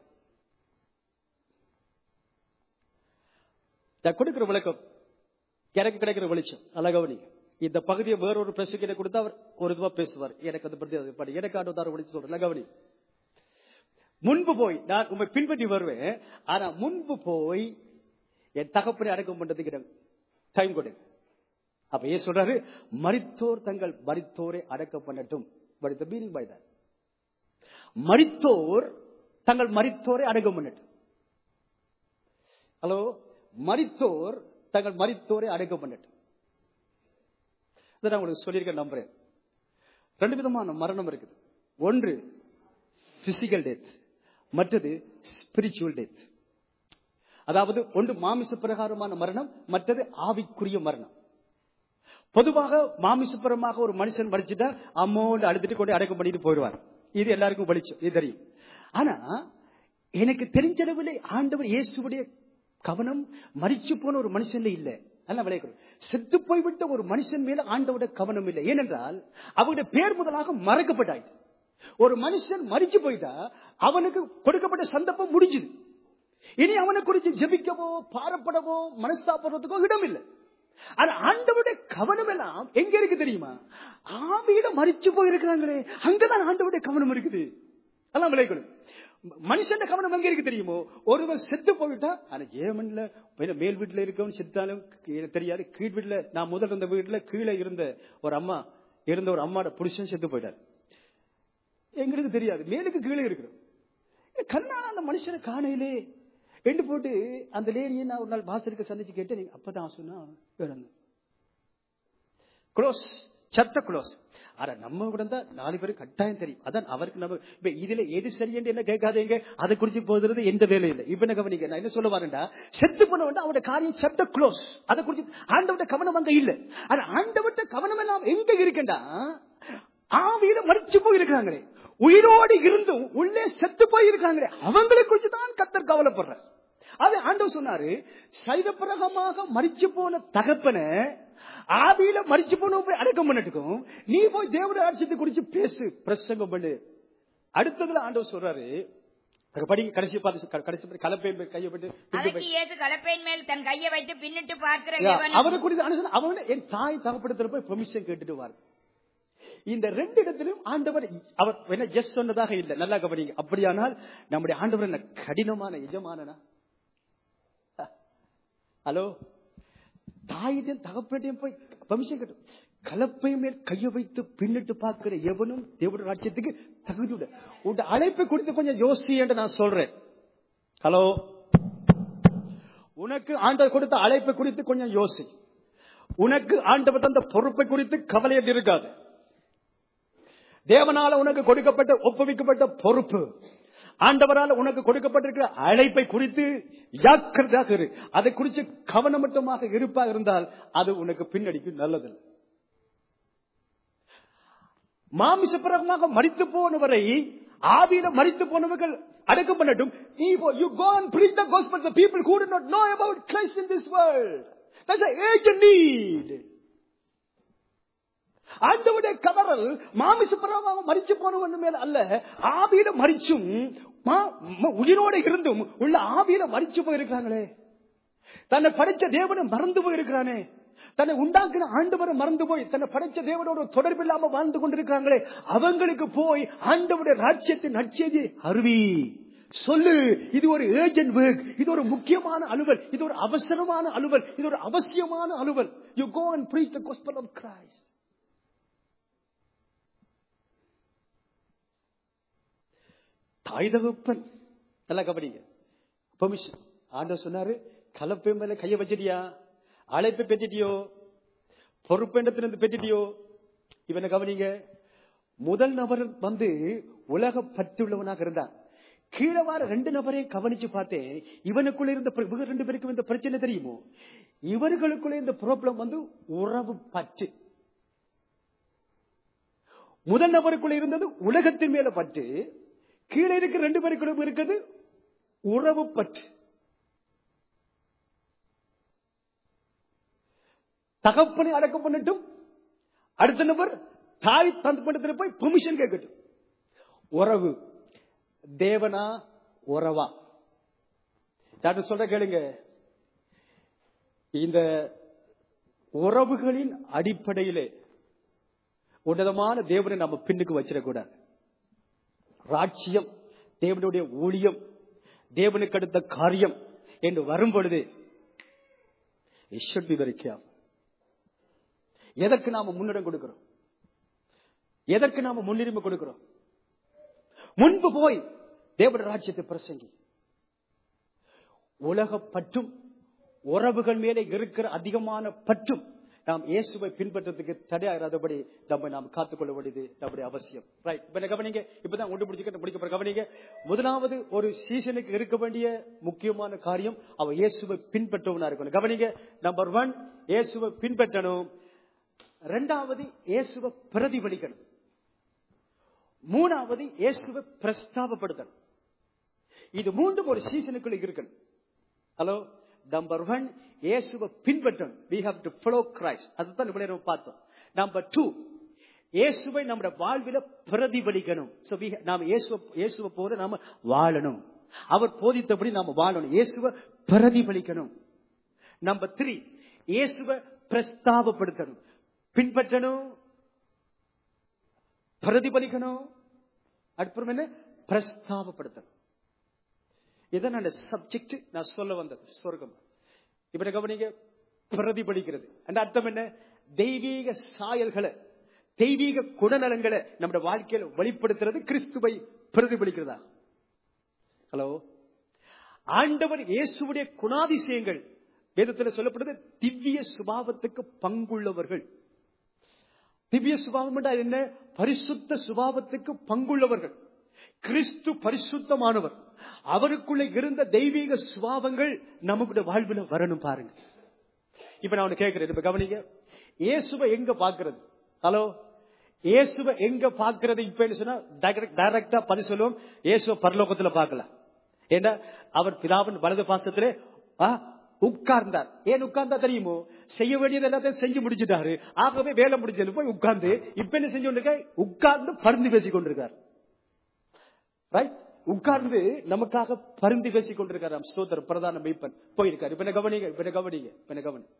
நான் கொடுக்கிற விளக்கம் எனக்கு கிடைக்கிற வெளிச்சம் நல்லா கவனிங்க இந்த பகுதியை வேறொரு பிரசுக்கிட்ட கொடுத்தா அவர் ஒரு இதுவா பேசுவார் எனக்கு அதை பத்தி அது படி எனக்கு ஆண்டு வெளிச்சம் சொல்றேன் நல்லா கவனி முன்பு போய் நான் உண்மை பின்பற்றி வருவேன் ஆனா முன்பு போய் என் தகப்பனை அடக்கம் பண்றதுக்கு டைம் கொடு அப்ப ஏன் சொல்றாரு மரித்தோர் தங்கள் மரித்தோரை அடக்கம் பண்ணட்டும் but the meaning by that மரித்தோர் தங்கள் மரித்தோரை அடக்கம் பண்ணட்டும் ஹலோ மரித்தோர் தங்கள் மரித்தோரை அடக்கம் பண்ணட்டும் இதை நான் உங்களுக்கு சொல்லியிருக்கேன் நம்புறேன் ரெண்டு விதமான மரணம் இருக்குது ஒன்று பிசிக்கல் டெத் மற்றது ஸ்பிரிச்சுவல் டெத் அதாவது ஒன்று மாமிச பிரகாரமான மரணம் மற்றது ஆவிக்குரிய மரணம் பொதுவாக மாமிசபுரமாக ஒரு மனுஷன் மறிச்சுட்டா அம்மோண்டு அழுதுட்டு கொண்டு அடக்கம் பண்ணிட்டு போயிடுவார் இது எல்லாருக்கும் வெளிச்சம் இது தெரியும் ஆனா எனக்கு தெரிஞ்சளவில் ஆண்டவர் இயேசுடைய கவனம் மறிச்சு போன ஒரு மனுஷன்ல இல்ல நல்லா விளையாடும் செத்து போய்விட்ட ஒரு மனுஷன் மேல ஆண்டவருடைய கவனம் இல்லை ஏனென்றால் அவருடைய பேர் முதலாக மறக்கப்பட்டாயிட்டு ஒரு மனுஷன் மறிச்சு போயிட்டா அவனுக்கு கொடுக்கப்பட்ட சந்தர்ப்பம் முடிஞ்சுது இனி அவனை குறித்து ஜெபிக்கவோ பாரப்படவோ மனஸ்தாபடுறதுக்கோ இடம் இல்லை ஆனா ஆண்டவருடைய கவனம் எல்லாம் எங்க இருக்கு தெரியுமா ஆவியில மறிச்சு போயிருக்கிறாங்களே அங்கதான் ஆண்டவருடைய கவனம் இருக்குது அதான் விளைக்கணும் மனுஷன் கவனம் எங்க இருக்கு தெரியுமோ ஒருவன் செத்து போயிட்டா ஆனா ஜேமன்ல மேல மேல் வீட்டுல இருக்கவன் செத்தாலும் எனக்கு தெரியாது கீழ் வீட்டுல நான் முதல் இருந்த வீட்டுல கீழே இருந்த ஒரு அம்மா இருந்த ஒரு அம்மாட புருஷன் செத்து போயிட்டார் எங்களுக்கு தெரியாது மேலுக்கு கீழே இருக்கிறோம் கண்ணால அந்த மனுஷனை காணையிலே ரெண்டு போட்டு அந்த லேடியை நான் ஒரு நாள் வாசலுக்கு சந்திச்சு கேட்டேன் நீங்க அப்பதான் சொன்னா க்ளோஸ் சத்த க்ளோஸ் ஆனா நம்ம கூட தான் நாலு பேரும் கட்டாயம் தெரியும் அதான் அவருக்கு நம்ம இப்ப இதுல எது சரி என்று என்ன கேட்காதீங்க அதை குறிச்சு போகிறது எந்த வேலை இல்லை இப்ப என்ன கவனிக்க நான் என்ன சொல்ல வரேன்டா செத்து போன வந்து அவனோட காரியம் செப்ட க்ளோஸ் அதை குறிச்சு ஆண்டவட்ட கவனம் அங்க இல்ல ஆனா ஆண்டவட்ட கவனம் எல்லாம் எங்க இருக்கேன்டா ஆவியில மறிச்சு போயிருக்கிறாங்களே உயிரோடு இருந்தும் உள்ளே செத்து போயிருக்காங்களே அவங்களை குறிச்சு தான் கத்தர் கவலைப்படுறார் அது ஆண்டவர் சொன்னாரு சைவப்பிரகமாக மறிச்சு போன தகப்பனை ஆவியில மறிச்சு போன போய் அடக்கம் பண்ணட்டுக்கும் நீ போய் தேவடைய ஆட்சியத்தை குறிச்சு பேசு பிரசங்கம் பண்ணு அடுத்ததுல ஆண்டவர் சொல்றாரு அங்க படிங்க கடைசி பார்த்து கடைசி பார்த்து கலப்பை கையை விட்டு அதற்கு இயேசு கலப்பையின் மேல் தன் கையை வைத்து பின்னிட்டு பார்க்கிற யா, எவனும் அவரை குறித்து ஆண்டவர் அவன் என் தாய் தகப்படத்துல போய் பெர்மிஷன் கேட்டுட்டு வாரு இந்த ரெண்டு இடத்திலும் ஆண்டவர் அவர் என்ன ஜஸ்ட் சொன்னதாக இல்லை நல்லா கவனிங்க அப்படியானால் நம்முடைய ஆண்டவர் என்ன கடினமான எஜமானனா ஹலோ தாயிடம் தகப்படையும் போய் பெர்மிஷன் கேட்டு கலப்பை மேல் கையை வைத்து பின்னிட்டு பார்க்கிற எவனும் தேவட ராஜ்யத்துக்கு தகுதி உன் அழைப்பை குறித்து கொஞ்சம் யோசி என்று நான் சொல்றேன் ஹலோ உனக்கு ஆண்டவர் கொடுத்த அழைப்பை குறித்து கொஞ்சம் யோசி உனக்கு ஆண்டவர் தந்த பொறுப்பை குறித்து கவலை இருக்காது தேவனால உனக்கு கொடுக்கப்பட்ட ஒப்புவிக்கப்பட்ட பொறுப்பு ஆண்டவரால் உனக்கு கொடுக்கப்பட்டிருக்கிற அழைப்பை குறித்து ஜாக்கிரதையாக இரு அதை குறித்து கவனமட்டமாக இருப்பா இருந்தால் அது உனக்கு பின்னடிக்கு நல்லது மாமிசப்பிரகமாக மறித்து போனவரை ஆவியில மறித்து போனவர்கள் அடக்கம் பண்ணட்டும் you go and preach the gospel to the people who do not know about Christ in this world that's an urgent need ஆண்டவுடைய கதறல் மாமிசப்பிரமாக மறிச்சு போனவன் மேல அல்ல ஆவியில மறிச்சும் மா- ம- உயிரோட இருந்தும் உள்ள ஆவியில மறிச்சு போயிருக்காங்களே தன்னை படைச்ச தேவனை மறந்து போயிருக்கிறானே தன்னை உண்டாக்கின ஆண்டவரை மறந்து போய் தன்னை படைச்ச தேவனோட தொடர்பு இல்லாம வாழ்ந்து கொண்டிருக்கிறாங்களே அவங்களுக்கு போய் ஆண்டவுடைய ராஜ்யத்தின் நற்செய்தி அருவி சொல்லு இது ஒரு ஏஜென்ட் ஒர்க் இது ஒரு முக்கியமான அலுவல் இது ஒரு அவசரமான அலுவல் இது ஒரு அவசியமான அலுவல் you go and preach the gospel of Christ தாய் தகப்பன் நல்லா கவனிங்க பெர்மிஷன் ஆண்டவர் சொன்னாரு கலப்பை மேல கைய வச்சிட்டியா அழைப்பை பெற்றிட்டியோ பொறுப்பெண்டத்திலிருந்து பெற்றிட்டியோ இவனை கவனிங்க முதல் நபர் வந்து உலக பற்றுள்ளவனாக இருந்தான் கீழே வார ரெண்டு நபரையும் கவனிச்சு பார்த்தேன் இவனுக்குள்ள இருந்த பிர- இவங்க ரெண்டு பேருக்கும் இந்த பிரச்சனை தெரியுமோ இவர்களுக்குள்ள இந்த ப்ராப்ளம் வந்து உறவு பற்று முதல் நபருக்குள்ள இருந்தது உலகத்தின் மேல பற்று கீழே இருக்கிற ரெண்டு பேருக்குள்ள இருக்கிறது உறவு பற்று தகப்பனை அடக்கம் பண்ணட்டும் அடுத்த நபர் தாய் தந்து பண்ணத்துல போய் பெர்மிஷன் கேட்கட்டும் உறவு தேவனா உறவா டாக்டர் சொல்ற கேளுங்க இந்த உறவுகளின் அடிப்படையிலே உன்னதமான தேவனை நம்ம பின்னுக்கு வச்சிடக்கூடாது ராட்சியம் தேவனுடைய ஊழியம் தேவனுக்கு அடுத்த காரியம் என்று வரும் பொழுது it should be very careful. எதற்கு நாம முன்னிடம் கொடுக்கிறோம் எதற்கு நாம முன்னுரிமை கொடுக்கிறோம் முன்பு போய் தேவன ராஜ்யத்தை பிரசங்கி உலக பற்றும் உறவுகள் மேலே இருக்கிற அதிகமான பற்றும் நாம் இயேசுவை பின்பற்றதுக்கு தடையாகாதபடி நம்ம நாம் காத்துக்கொள்ள வேண்டியது நம்முடைய அவசியம் ரைட் இப்ப என்ன கவனிங்க இப்பதான் ஒன்று பிடிச்சிக்க முடிக்க போற கவனிங்க முதலாவது ஒரு சீசனுக்கு இருக்க வேண்டிய முக்கியமான காரியம் அவன் இயேசுவை பின்பற்றவனா இருக்கணும் கவனிங்க நம்பர் ஒன் இயேசுவை பின்பற்றணும் ரெண்டாவது இயேசுவை பிரதிபலிக்கணும் மூணாவது இயேசுவை பிரஸ்தாபப்படுத்தணும் இது மூன்றும் ஒரு சீசனுக்குள்ள இருக்கணும் ஹலோ நம்பர் ஒன் இயேசுவை பின்பற்றணும் we have to follow Christ அதுதான் இவ்வளவு நேரம் பார்த்தோம் நம்பர் டூ இயேசுவை நம்முடைய வாழ்வில பிரதிபலிக்கணும் So we- நாம இயேசுவை இயேசுவை போல நாம வாழணும் அவர் போதித்தபடி நாம வாழணும் இயேசுவை பிரதிபலிக்கணும் நம்பர் த்ரீ இயேசுவை பிரஸ்தாபப்படுத்தணும் பின்பற்றணும் பிரதிபலிக்கணும் அப்புறம் என்ன பிரஸ்தாபப்படுத்தணும் இதான் அந்த சப்ஜெக்ட் நான் சொல்ல வந்தது சொர்க்கம் இப்ப என்ன கவனிங்க பிரதிபலிக்கிறது அந்த அர்த்தம் என்ன தெய்வீக சாயல்களை தெய்வீக குணநலங்களை நம்முடைய வாழ்க்கையில வெளிப்படுத்துறது கிறிஸ்துவை பிரதிபலிக்கிறதா ஹலோ ஆண்டவர் இயேசுவுடைய குணாதிசயங்கள் வேதத்தில் சொல்லப்படுது திவ்ய சுபாவத்துக்கு பங்குள்ளவர்கள் திவ்ய சுபாவம் என்றால் என்ன பரிசுத்த சுபாவத்துக்கு பங்குள்ளவர்கள் கிறிஸ்து பரிசுத்தமானவர் அவருக்குள்ள இருந்த தெய்வீக சுபாவங்கள் நமக்குடைய வாழ்வில் வரணும் பாருங்க இப்ப நான் ஒண்ணு கேட்கிறேன் இப்ப கவனிங்க இயேசுவை எங்க பாக்குறது ஹலோ இயேசுவை எங்க பாக்குறது இப்ப என்ன சொன்னா டைரக்டா பதில் சொல்லுவோம் இயேசுவ பரலோகத்துல பார்க்கலாம் ஏன்னா அவர் பிதாவின் வலது பாசத்திலே ஆ, உட்கார்ந்தார் ஏன் உட்கார்ந்தா தெரியுமோ செய்ய வேண்டியது எல்லாத்தையும் செஞ்சு முடிச்சிட்டாரு ஆகவே வேலை முடிஞ்சது போய் உட்கார்ந்து இப்ப என்ன செஞ்சு கொண்டிருக்க உட்கார்ந்து பருந்து பேசிக் கொண்டிருக்கார் ரைட் உட்கார்ந்து நமக்காக பருந்து பேசிக் கொண்டிருக்கார் ஸ்தோத்திரம் பிரதான மெய்ப்பன் போயிருக்காரு இப்ப என்ன கவனிங்க இப்ப என்ன கவனிங்க இப்ப என்ன கவனி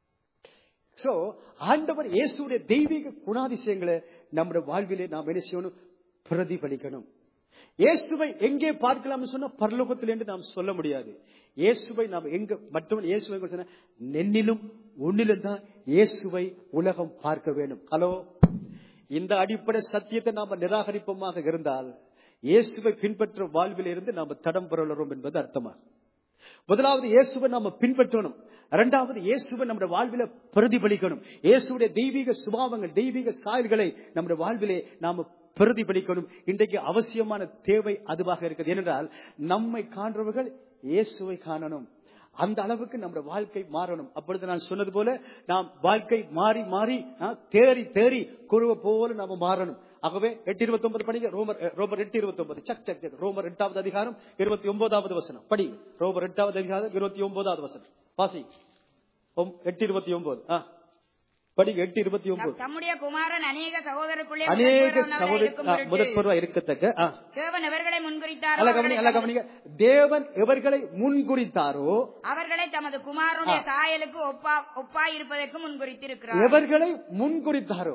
சோ ஆண்டவர் இயேசுடைய தெய்வீக குணாதிசயங்களை நம்முடைய வாழ்விலே நாம் என்ன செய்யணும் பிரதிபலிக்கணும் இயேசுவை எங்கே பார்க்கலாம்னு சொன்னா பரலோகத்தில் என்று நாம் சொல்ல முடியாது இயேசுவை நாம் எங்க மற்றவன் இயேசுவை எங்க சொன்னா நென்னிலும் ஒன்னிலும் தான் இயேசுவை உலகம் பார்க்க வேண்டும் ஹலோ இந்த அடிப்படை சத்தியத்தை நாம நிராகரிப்பமாக இருந்தால் இயேசுவை பின்பற்ற வாழ்வில் இருந்து நாம தடம் புரளுறோம் என்பது அர்த்தமாகும் முதலாவது இயேசுவை நாம பின்பற்றணும் இரண்டாவது இயேசுவை நம்முடைய வாழ்வில பிரதிபலிக்கணும் இயேசுடைய தெய்வீக சுபாவங்கள் தெய்வீக சாயல்களை நம்முடைய வாழ்விலே நாம பிரதிபலிக்கணும் இன்றைக்கு அவசியமான தேவை அதுவாக இருக்குது ஏனென்றால் நம்மை காண்றவர்கள் இயேசுவை காணணும் அந்த அளவுக்கு நம்முடைய வாழ்க்கை மாறணும் அப்பொழுது நான் சொன்னது போல நாம் வாழ்க்கை மாறி மாறி ஆ, தேறி தேறி குருவ போல நாம மாறணும் ஆகவே எட்டு இருபத்தி ஒன்பது படிங்க ரோமர் அஹ், ரோமர் எட்டு இருபத்தி ஒன்பது சக் சக் சக் ரோமர் எட்டாவது அதிகாரம் இருபத்தி ஒன்பதாவது வசனம் படி ரோமர் எட்டாவது அதிகாரம் இருபத்தி ஒன்பதாவது வசனம் வாசி ஒம்- எட்டு இருபத்தி ஒன்பது ஆ படி எட்டு இருபத்தி ஒன்பது தம்முடைய குமாரன் அநேக சகோதரருக்குள்ளே அநேக முதற்பேறானவராய் சகோதர இருக்கும் ஆ, பொருட்டு முதற்பொருவா இருக்கத்தக்க ஆ தேவன் எவர்களை முன்குறித்தாரோ அல்ல கவனி அல்ல அவர்களை கவனிங்க தேவன் எவர்களை முன்குறித்தாரோ அவர்களை தமது குமாரனுடைய சாயலுக்கு ஒப்பா ஒப்பாயிருப்பதற்கு முன்குறித்திருக்கிறார் எவர்களை முன்குறித்தாரோ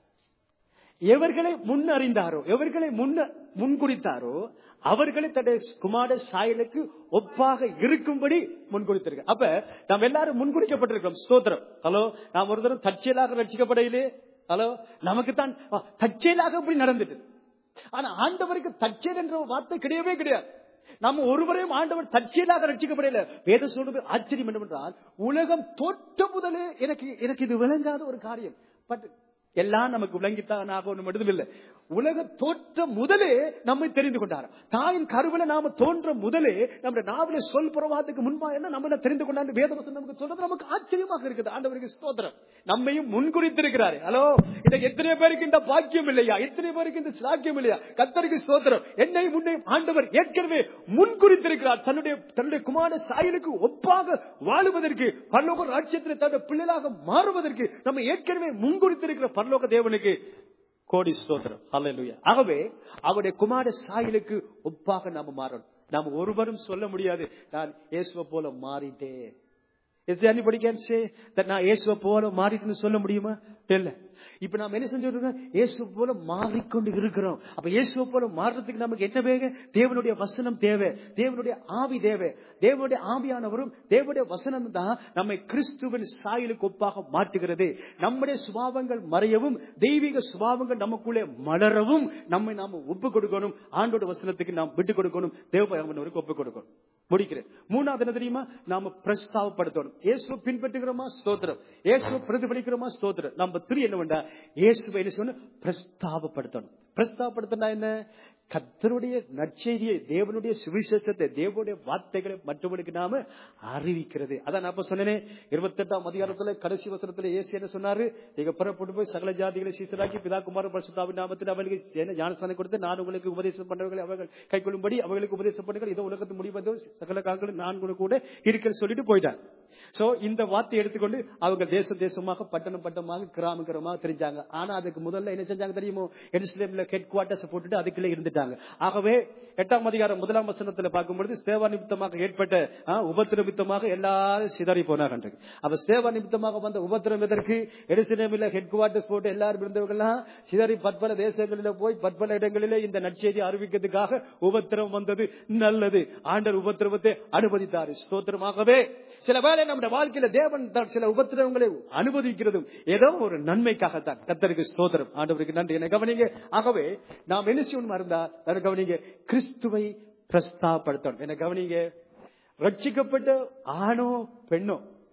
எவர்களை முன்னறிந்தாரோ எவர்களை முன்ன முன்குறித்தாரோ அவர்களை தன்னுடைய குமார சாயலுக்கு ஒப்பாக இருக்கும்படி முன்குறித்திருக்க அப்ப நாம் எல்லாரும் முன்குறிக்கப்பட்டிருக்கிறோம் ஸ்தோத்திரம் ஹலோ நாம் ஒரு தரம் தற்செயலாக ரட்சிக்கப்படையிலே ஹலோ நமக்கு தான் ஆ, தற்செயலாக இப்படி நடந்துட்டு ஆனா ஆண்டவருக்கு தற்செயல் என்ற ஒரு வார்த்தை கிடையவே கிடையாது நம்ம ஒருவரையும் ஆண்டவர் தற்செயலாக ரட்சிக்கப்படல வேத சொல்றது ஆச்சரியம் என்னவென்றால் உலகம் தோற்ற முதலே எனக்கு எனக்கு இது விளங்காத ஒரு காரியம் பட் எல்லாம் நமக்கு விளங்கித்தான் ஆகணும் மட்டும் இல்லை உலக தோற்ற முதலே நம்மை தெரிந்து கொண்டார் தாயின் கருவில நாம தோன்ற முதலே நம்முடைய நாவில சொல் புறவாதத்துக்கு முன்பா என்ன நம்மள தெரிந்து கொண்டாண்டு வேதவசம் நமக்கு சொல்றது நமக்கு ஆச்சரியமாக இருக்குது ஆண்டவருக்கு ஸ்தோத்திரம் நம்மையும் முன்குறித்திருக்கிறாரு ஹலோ இன்னைக்கு எத்தனை பேருக்கு இந்த பாக்கியம் இல்லையா எத்தனை பேருக்கு இந்த சாக்கியம் இல்லையா கத்தருக்கு ஸ்தோத்திரம் என்னை முன்னே ஆண்டவர் ஏற்கனவே முன்குறித்திருக்கிறார் தன்னுடைய தன்னுடைய குமார சாயலுக்கு ஒப்பாக வாழுவதற்கு பரலோக ராஜ்யத்தில் தன்னுடைய பிள்ளைகளாக மாறுவதற்கு நம்ம ஏற்கனவே முன்குறித்திருக்கிற பரலோக தேவனுக்கு கோடி ஸ்தோத்திரம் ஹalleluya ஆகவே அவருடைய குமார சாயலுக்கு ஒப்பாக நாம மாறணும் நாம ஒருவரும் சொல்ல முடியாது நான் இயேசுவை போல மாறிட்டேன் Is there anybody can say that நான் இயேசுவை போல மாறிட்டுன்னு சொல்ல முடியுமா இல்ல இப்ப நாம என்ன செஞ்சிருக்கோம் இயேசு போல மாறிக்கொண்டு இருக்கிறோம் அப்ப இயேசுவை போல மாறுறதுக்கு நமக்கு என்ன வேக தேவனுடைய வசனம் தேவை தேவனுடைய ஆவி தேவை தேவனுடைய ஆவியானவரும் தேவனுடைய வசனம் தான் நம்மை கிறிஸ்துவின் சாயலுக்கு ஒப்பாக மாட்டுகிறது நம்முடைய சுபாவங்கள் மறையவும் தெய்வீக சுபாவங்கள் நமக்குள்ளே மலரவும் நம்மை நாம ஒப்பு கொடுக்கணும் ஆண்டோட வசனத்துக்கு நாம் விட்டு கொடுக்கணும் தேவனுக்கு ஒப்பு கொடுக்கணும் முடிக்கிறேன் மூணாவது என்ன தெரியுமா நாம பிரஸ்தாவப்படுத்தணும் இயேசு பின்பற்றுகிறோமா ஸ்தோத்திரம் இயேசு பிரதிபலிக்கிறோமா ஸ்தோத்திரம் நம்ம திரு என்ன வேண்டா இயேசுவை என்ன சொல்லணும் பிரஸ்தாவப்படுத்தணும் பிரஸ்தாவப்படுத்தினா என்ன கத்தருடைய நற்செய்தியை தேவனுடைய சுவிசேஷத்தை தேவனுடைய வார்த்தைகளை மற்றவர்களுக்கு நாம அறிவிக்கிறது அதான் நான் அப்ப சொன்னேனே இருபத்தி எட்டாம் அதிகாரத்துல கடைசி வசனத்துல இயேசு என்ன சொன்னாரு நீங்க புறப்பட்டு போய் சகல ஜாதிகளை சீசராக்கி பிதா குமார பரிசுத்தாவின் நாமத்தில் அவர்களுக்கு என்ன ஞானஸ்தானம் கொடுத்து நான் உங்களுக்கு உபதேசம் பண்ணவர்கள் அவர்கள் கைக்கொள்ளும்படி அவர்களுக்கு உபதேசம் பண்ணுங்கள் இதோ உலகத்து முடிவது சகல காலங்களும் நான் கூட கூட இருக்கிற சொல்லிட்டு போயிட்டாங்க சோ இந்த வார்த்தையை எடுத்துக்கொண்டு அவங்க தேசம் தேசமாக பட்டணம் பட்டமாக கிராம கிராமமாக தெரிஞ்சாங்க ஆனா அதுக்கு முதல்ல என்ன செஞ்சாங்க தெரியுமோ எருசலேம்ல ஹெட் குவார்டர்ஸ் போட்டுட்டு அதுக்குள்ள இருந்துட்டாங்க ஆகவே எட்டாம் அதிகாரம் முதலாம் வசனத்துல பார்க்கும்பொழுது ஸ்தேவா நிமித்தமாக ஏற்பட்ட ஆ, உபத்திர நிமித்தமாக எல்லாரும் சிதறி போனாங்க அப்ப ஸ்தேவா நிமித்தமாக வந்த உபத்திரம் எதற்கு எருசலேமில் ஹெட் குவார்டர்ஸ் போட்டு எல்லாரும் இருந்தவங்கெல்லாம் சிதறி பற்பல தேசங்களில போய் பற்பல இடங்களிலே இந்த நற்செய்தி அறிவிக்கிறதுக்காக உபத்திரம் வந்தது நல்லது ஆண்டர் உபத்திரவத்தை அனுமதித்தார் ஸ்தோத்திரமாகவே சில வேளை நம்முடைய வாழ்க்கையில தேவன் தான் சில உபத்திரவங்களை அனுமதிக்கிறதும் ஏதோ ஒரு நன்மைக்காகத்தான் கத்தருக்கு ஸ்தோத்திரம் ஆண்டவருக்கு நன்றி என கவனிங்க ஆகவே நாம் என்ன செய்யணுமா இருந்தா அதை கவனிங்க கிறிஸ்துவை பிரஸ்தாபடுத்தணும் என்ன கவனிங்க ரட்சிக்கப்பட்ட ஆணோ பெண்ணோ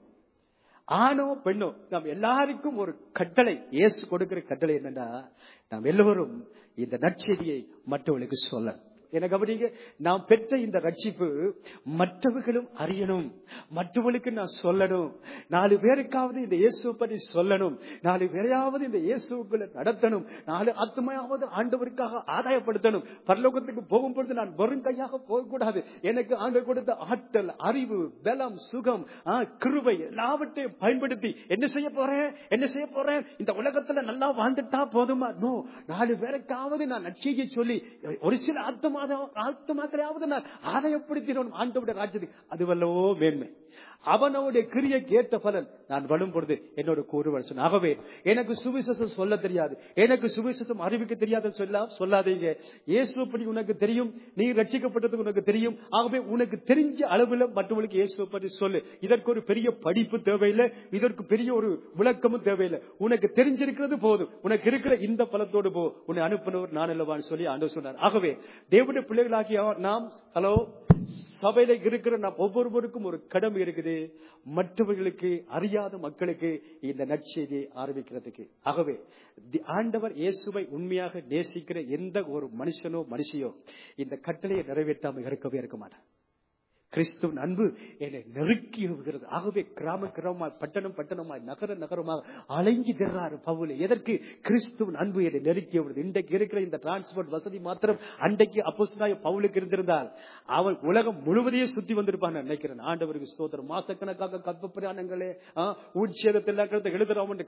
ஆணோ பெண்ணோ நாம் எல்லாருக்கும் ஒரு கட்டளை இயேசு கொடுக்கிற கட்டளை என்னன்னா நாம் எல்லோரும் இந்த நற்செய்தியை மற்றவர்களுக்கு சொல்லணும் எனக்கு கவனிங்க நாம் பெற்ற இந்த ரட்சிப்பு மற்றவர்களும் அறியணும் மற்றவர்களுக்கு நான் சொல்லணும் நாலு பேருக்காவது இந்த இயேசுவை பற்றி சொல்லணும் நாலு பேரையாவது இந்த இயேசுக்குள்ள நடத்தணும் நாலு ஆத்மையாவது ஆண்டவருக்காக ஆதாயப்படுத்தணும் பரலோகத்துக்கு போகும்பொழுது நான் வெறும் கையாக போகக்கூடாது எனக்கு ஆண்டு கொடுத்த ஆற்றல் அறிவு பலம் சுகம் ஆ, கிருபை எல்லாவற்றையும் பயன்படுத்தி என்ன செய்ய போறேன் என்ன செய்ய போறேன் இந்த உலகத்துல நல்லா வாழ்ந்துட்டா போதுமா நோ நாலு பேருக்காவது நான் நட்சியை சொல்லி ஒரு சில ஆத்மாத ஆத்மாக்களையாவது நான் ஆதாயப்படுத்தினோம் ஆண்டவுடைய ராஜ்யத்துக்கு அதுவல்லவோ மேன்மை அவனோட கிரியை கேட்ட பலன் நான் வரும் பொழுது என்னோட கூறுவல் சொன்ன ஆகவே எனக்கு சுவிசேஷம் சொல்ல தெரியாது எனக்கு சுவிசேஷம் அறிவிக்க தெரியாது சொல்ல சொல்லாதீங்க இயேசு படி உனக்கு தெரியும் நீ ரட்சிக்கப்பட்டது உனக்கு தெரியும் ஆகவே உனக்கு தெரிஞ்ச அளவுல மற்றவங்களுக்கு இயேசு பற்றி சொல்லு இதற்கு ஒரு பெரிய படிப்பு தேவையில்லை இதற்கு பெரிய ஒரு விளக்கமும் தேவையில்லை உனக்கு தெரிஞ்சிருக்கிறது போதும் உனக்கு இருக்கிற இந்த பலத்தோடு போ உன்னை அனுப்பினவர் நான் அல்லவான்னு சொல்லி ஆண்டவர் சொன்னார் ஆகவே தேவனுடைய பிள்ளைகளாகிய நாம் ஹலோ சபையில இருக்கிற நாம் ஒவ்வொருவருக்கும் ஒரு கடமை இருக்குது மற்றவர்களுக்கு அறியாத மக்களுக்கு இந்த நற்செய்தியை ஆரம்பிக்கிறதுக்கு ஆகவே தி- ஆண்டவர் இயேசுவை உண்மையாக நேசிக்கிற எந்த ஒரு மனுஷனோ மனுஷியோ இந்த கட்டளையை நிறைவேற்றாமல் இருக்கவே இருக்க மாட்டான் கிறிஸ்துவின் அன்பு என்னை நெருக்கி வருகிறது ஆகவே கிராம கிராமமாய் பட்டணம் பட்டணமாய் நகர நகரமாக அலைஞ்சி திர்றாரு பவுல் எதற்கு கிறிஸ்துவின் அன்பு என்னை நெருக்கி வருது இன்றைக்கு இருக்கிற இந்த டிரான்ஸ்போர்ட் வசதி மாத்திரம் அன்றைக்கு அப்போஸ்தலனாகிய பவுலுக்கு இருந்திருந்தால் அவன் உலகம் முழுவதையும் சுத்தி வந்திருப்பான் நினைக்கிறேன் ஆண்டவருக்கு ஸ்தோத்திரம் மாசக்கணக்காக கற்ப பிரயாணங்களே உட்சேதத்தில் எழுதுறவன்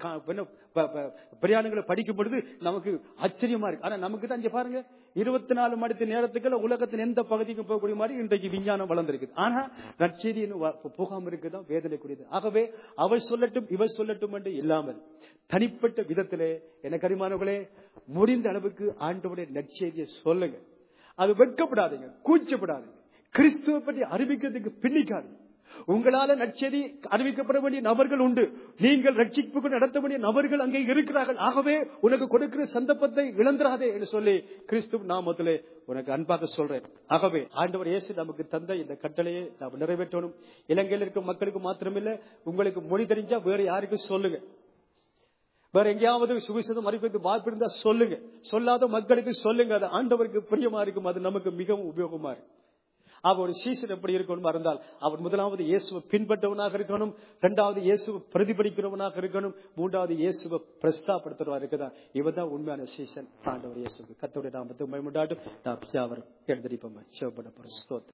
பிரயாணங்களை படிக்கும் பொழுது நமக்கு ஆச்சரியமா இருக்கு ஆனா நமக்கு தான் இங்க பாருங்க இருபத்தி நாலு மணி நேரத்துக்குள்ள உலகத்தின் எந்த பகுதிக்கும் போகக்கூடிய மாதிரி இன்றைக்கு விஞ்ஞானம் வளர்ந்திருக்கு ஆனா நற்செய்தி இன்னும் வ- போகாம இருக்குதான் வேதனைக்குரியது ஆகவே அவள் சொல்லட்டும் இவள் சொல்லட்டும் என்று இல்லாமல் தனிப்பட்ட விதத்திலே எனக்கு அறிமானவர்களே முடிந்த அளவுக்கு ஆண்டவருடைய நற்செய்தியை சொல்லுங்க அது வெட்கப்படாதீங்க கூச்சப்படாதீங்க கிறிஸ்துவ பற்றி அறிவிக்கிறதுக்கு பின்னிக்காதீங்க உங்களால நற்செய்தி அறிவிக்கப்பட வேண்டிய நபர்கள் உண்டு நீங்கள் ரட்சிப்புக்கு நடத்த வேண்டிய நபர்கள் அங்கே இருக்கிறார்கள் ஆகவே உனக்கு கொடுக்கிற சந்தர்ப்பத்தை இழந்துராதே என்று சொல்லி கிறிஸ்துவ நாமத்திலே உனக்கு அன்பாக சொல்றேன் ஆகவே ஆண்டவர் இயேசு நமக்கு தந்த இந்த கட்டளையை நாம் நிறைவேற்றணும் இலங்கையில் இருக்கும் மக்களுக்கு மாத்திரமில்ல உங்களுக்கு மொழி தெரிஞ்சா வேற யாருக்கும் சொல்லுங்க வேற எங்கேயாவது சுவிசேஷம் அறிவித்து வாய்ப்பு இருந்தா சொல்லுங்க சொல்லாத மக்களுக்கு சொல்லுங்க அது ஆண்டவருக்கு பிரியமா இருக்கும் அது நமக்கு மிகவும் உபயோகமா இருக்கும் அவ ஒரு சீசன் எப்படி இருக்கணும் இருந்தால் அவர் முதலாவது இயேசுவை பின்பற்றவனாக இருக்கணும் இரண்டாவது இயேசுவை பிரதிபலிக்கிறவனாக இருக்கணும் மூன்றாவது இயேசுவை பிரஸ்தாப்படுத்துறவா இருக்குதான் இவன் தான் உண்மையான சீசன் ஆண்டவர் இயேசுக்கு கத்தோடைய நாமத்துக்கு பயமுண்டாட்டும் நாம் யாவரும் எழுந்திருப்போம் சிவப்பட போற ஸ்தோத்திரம்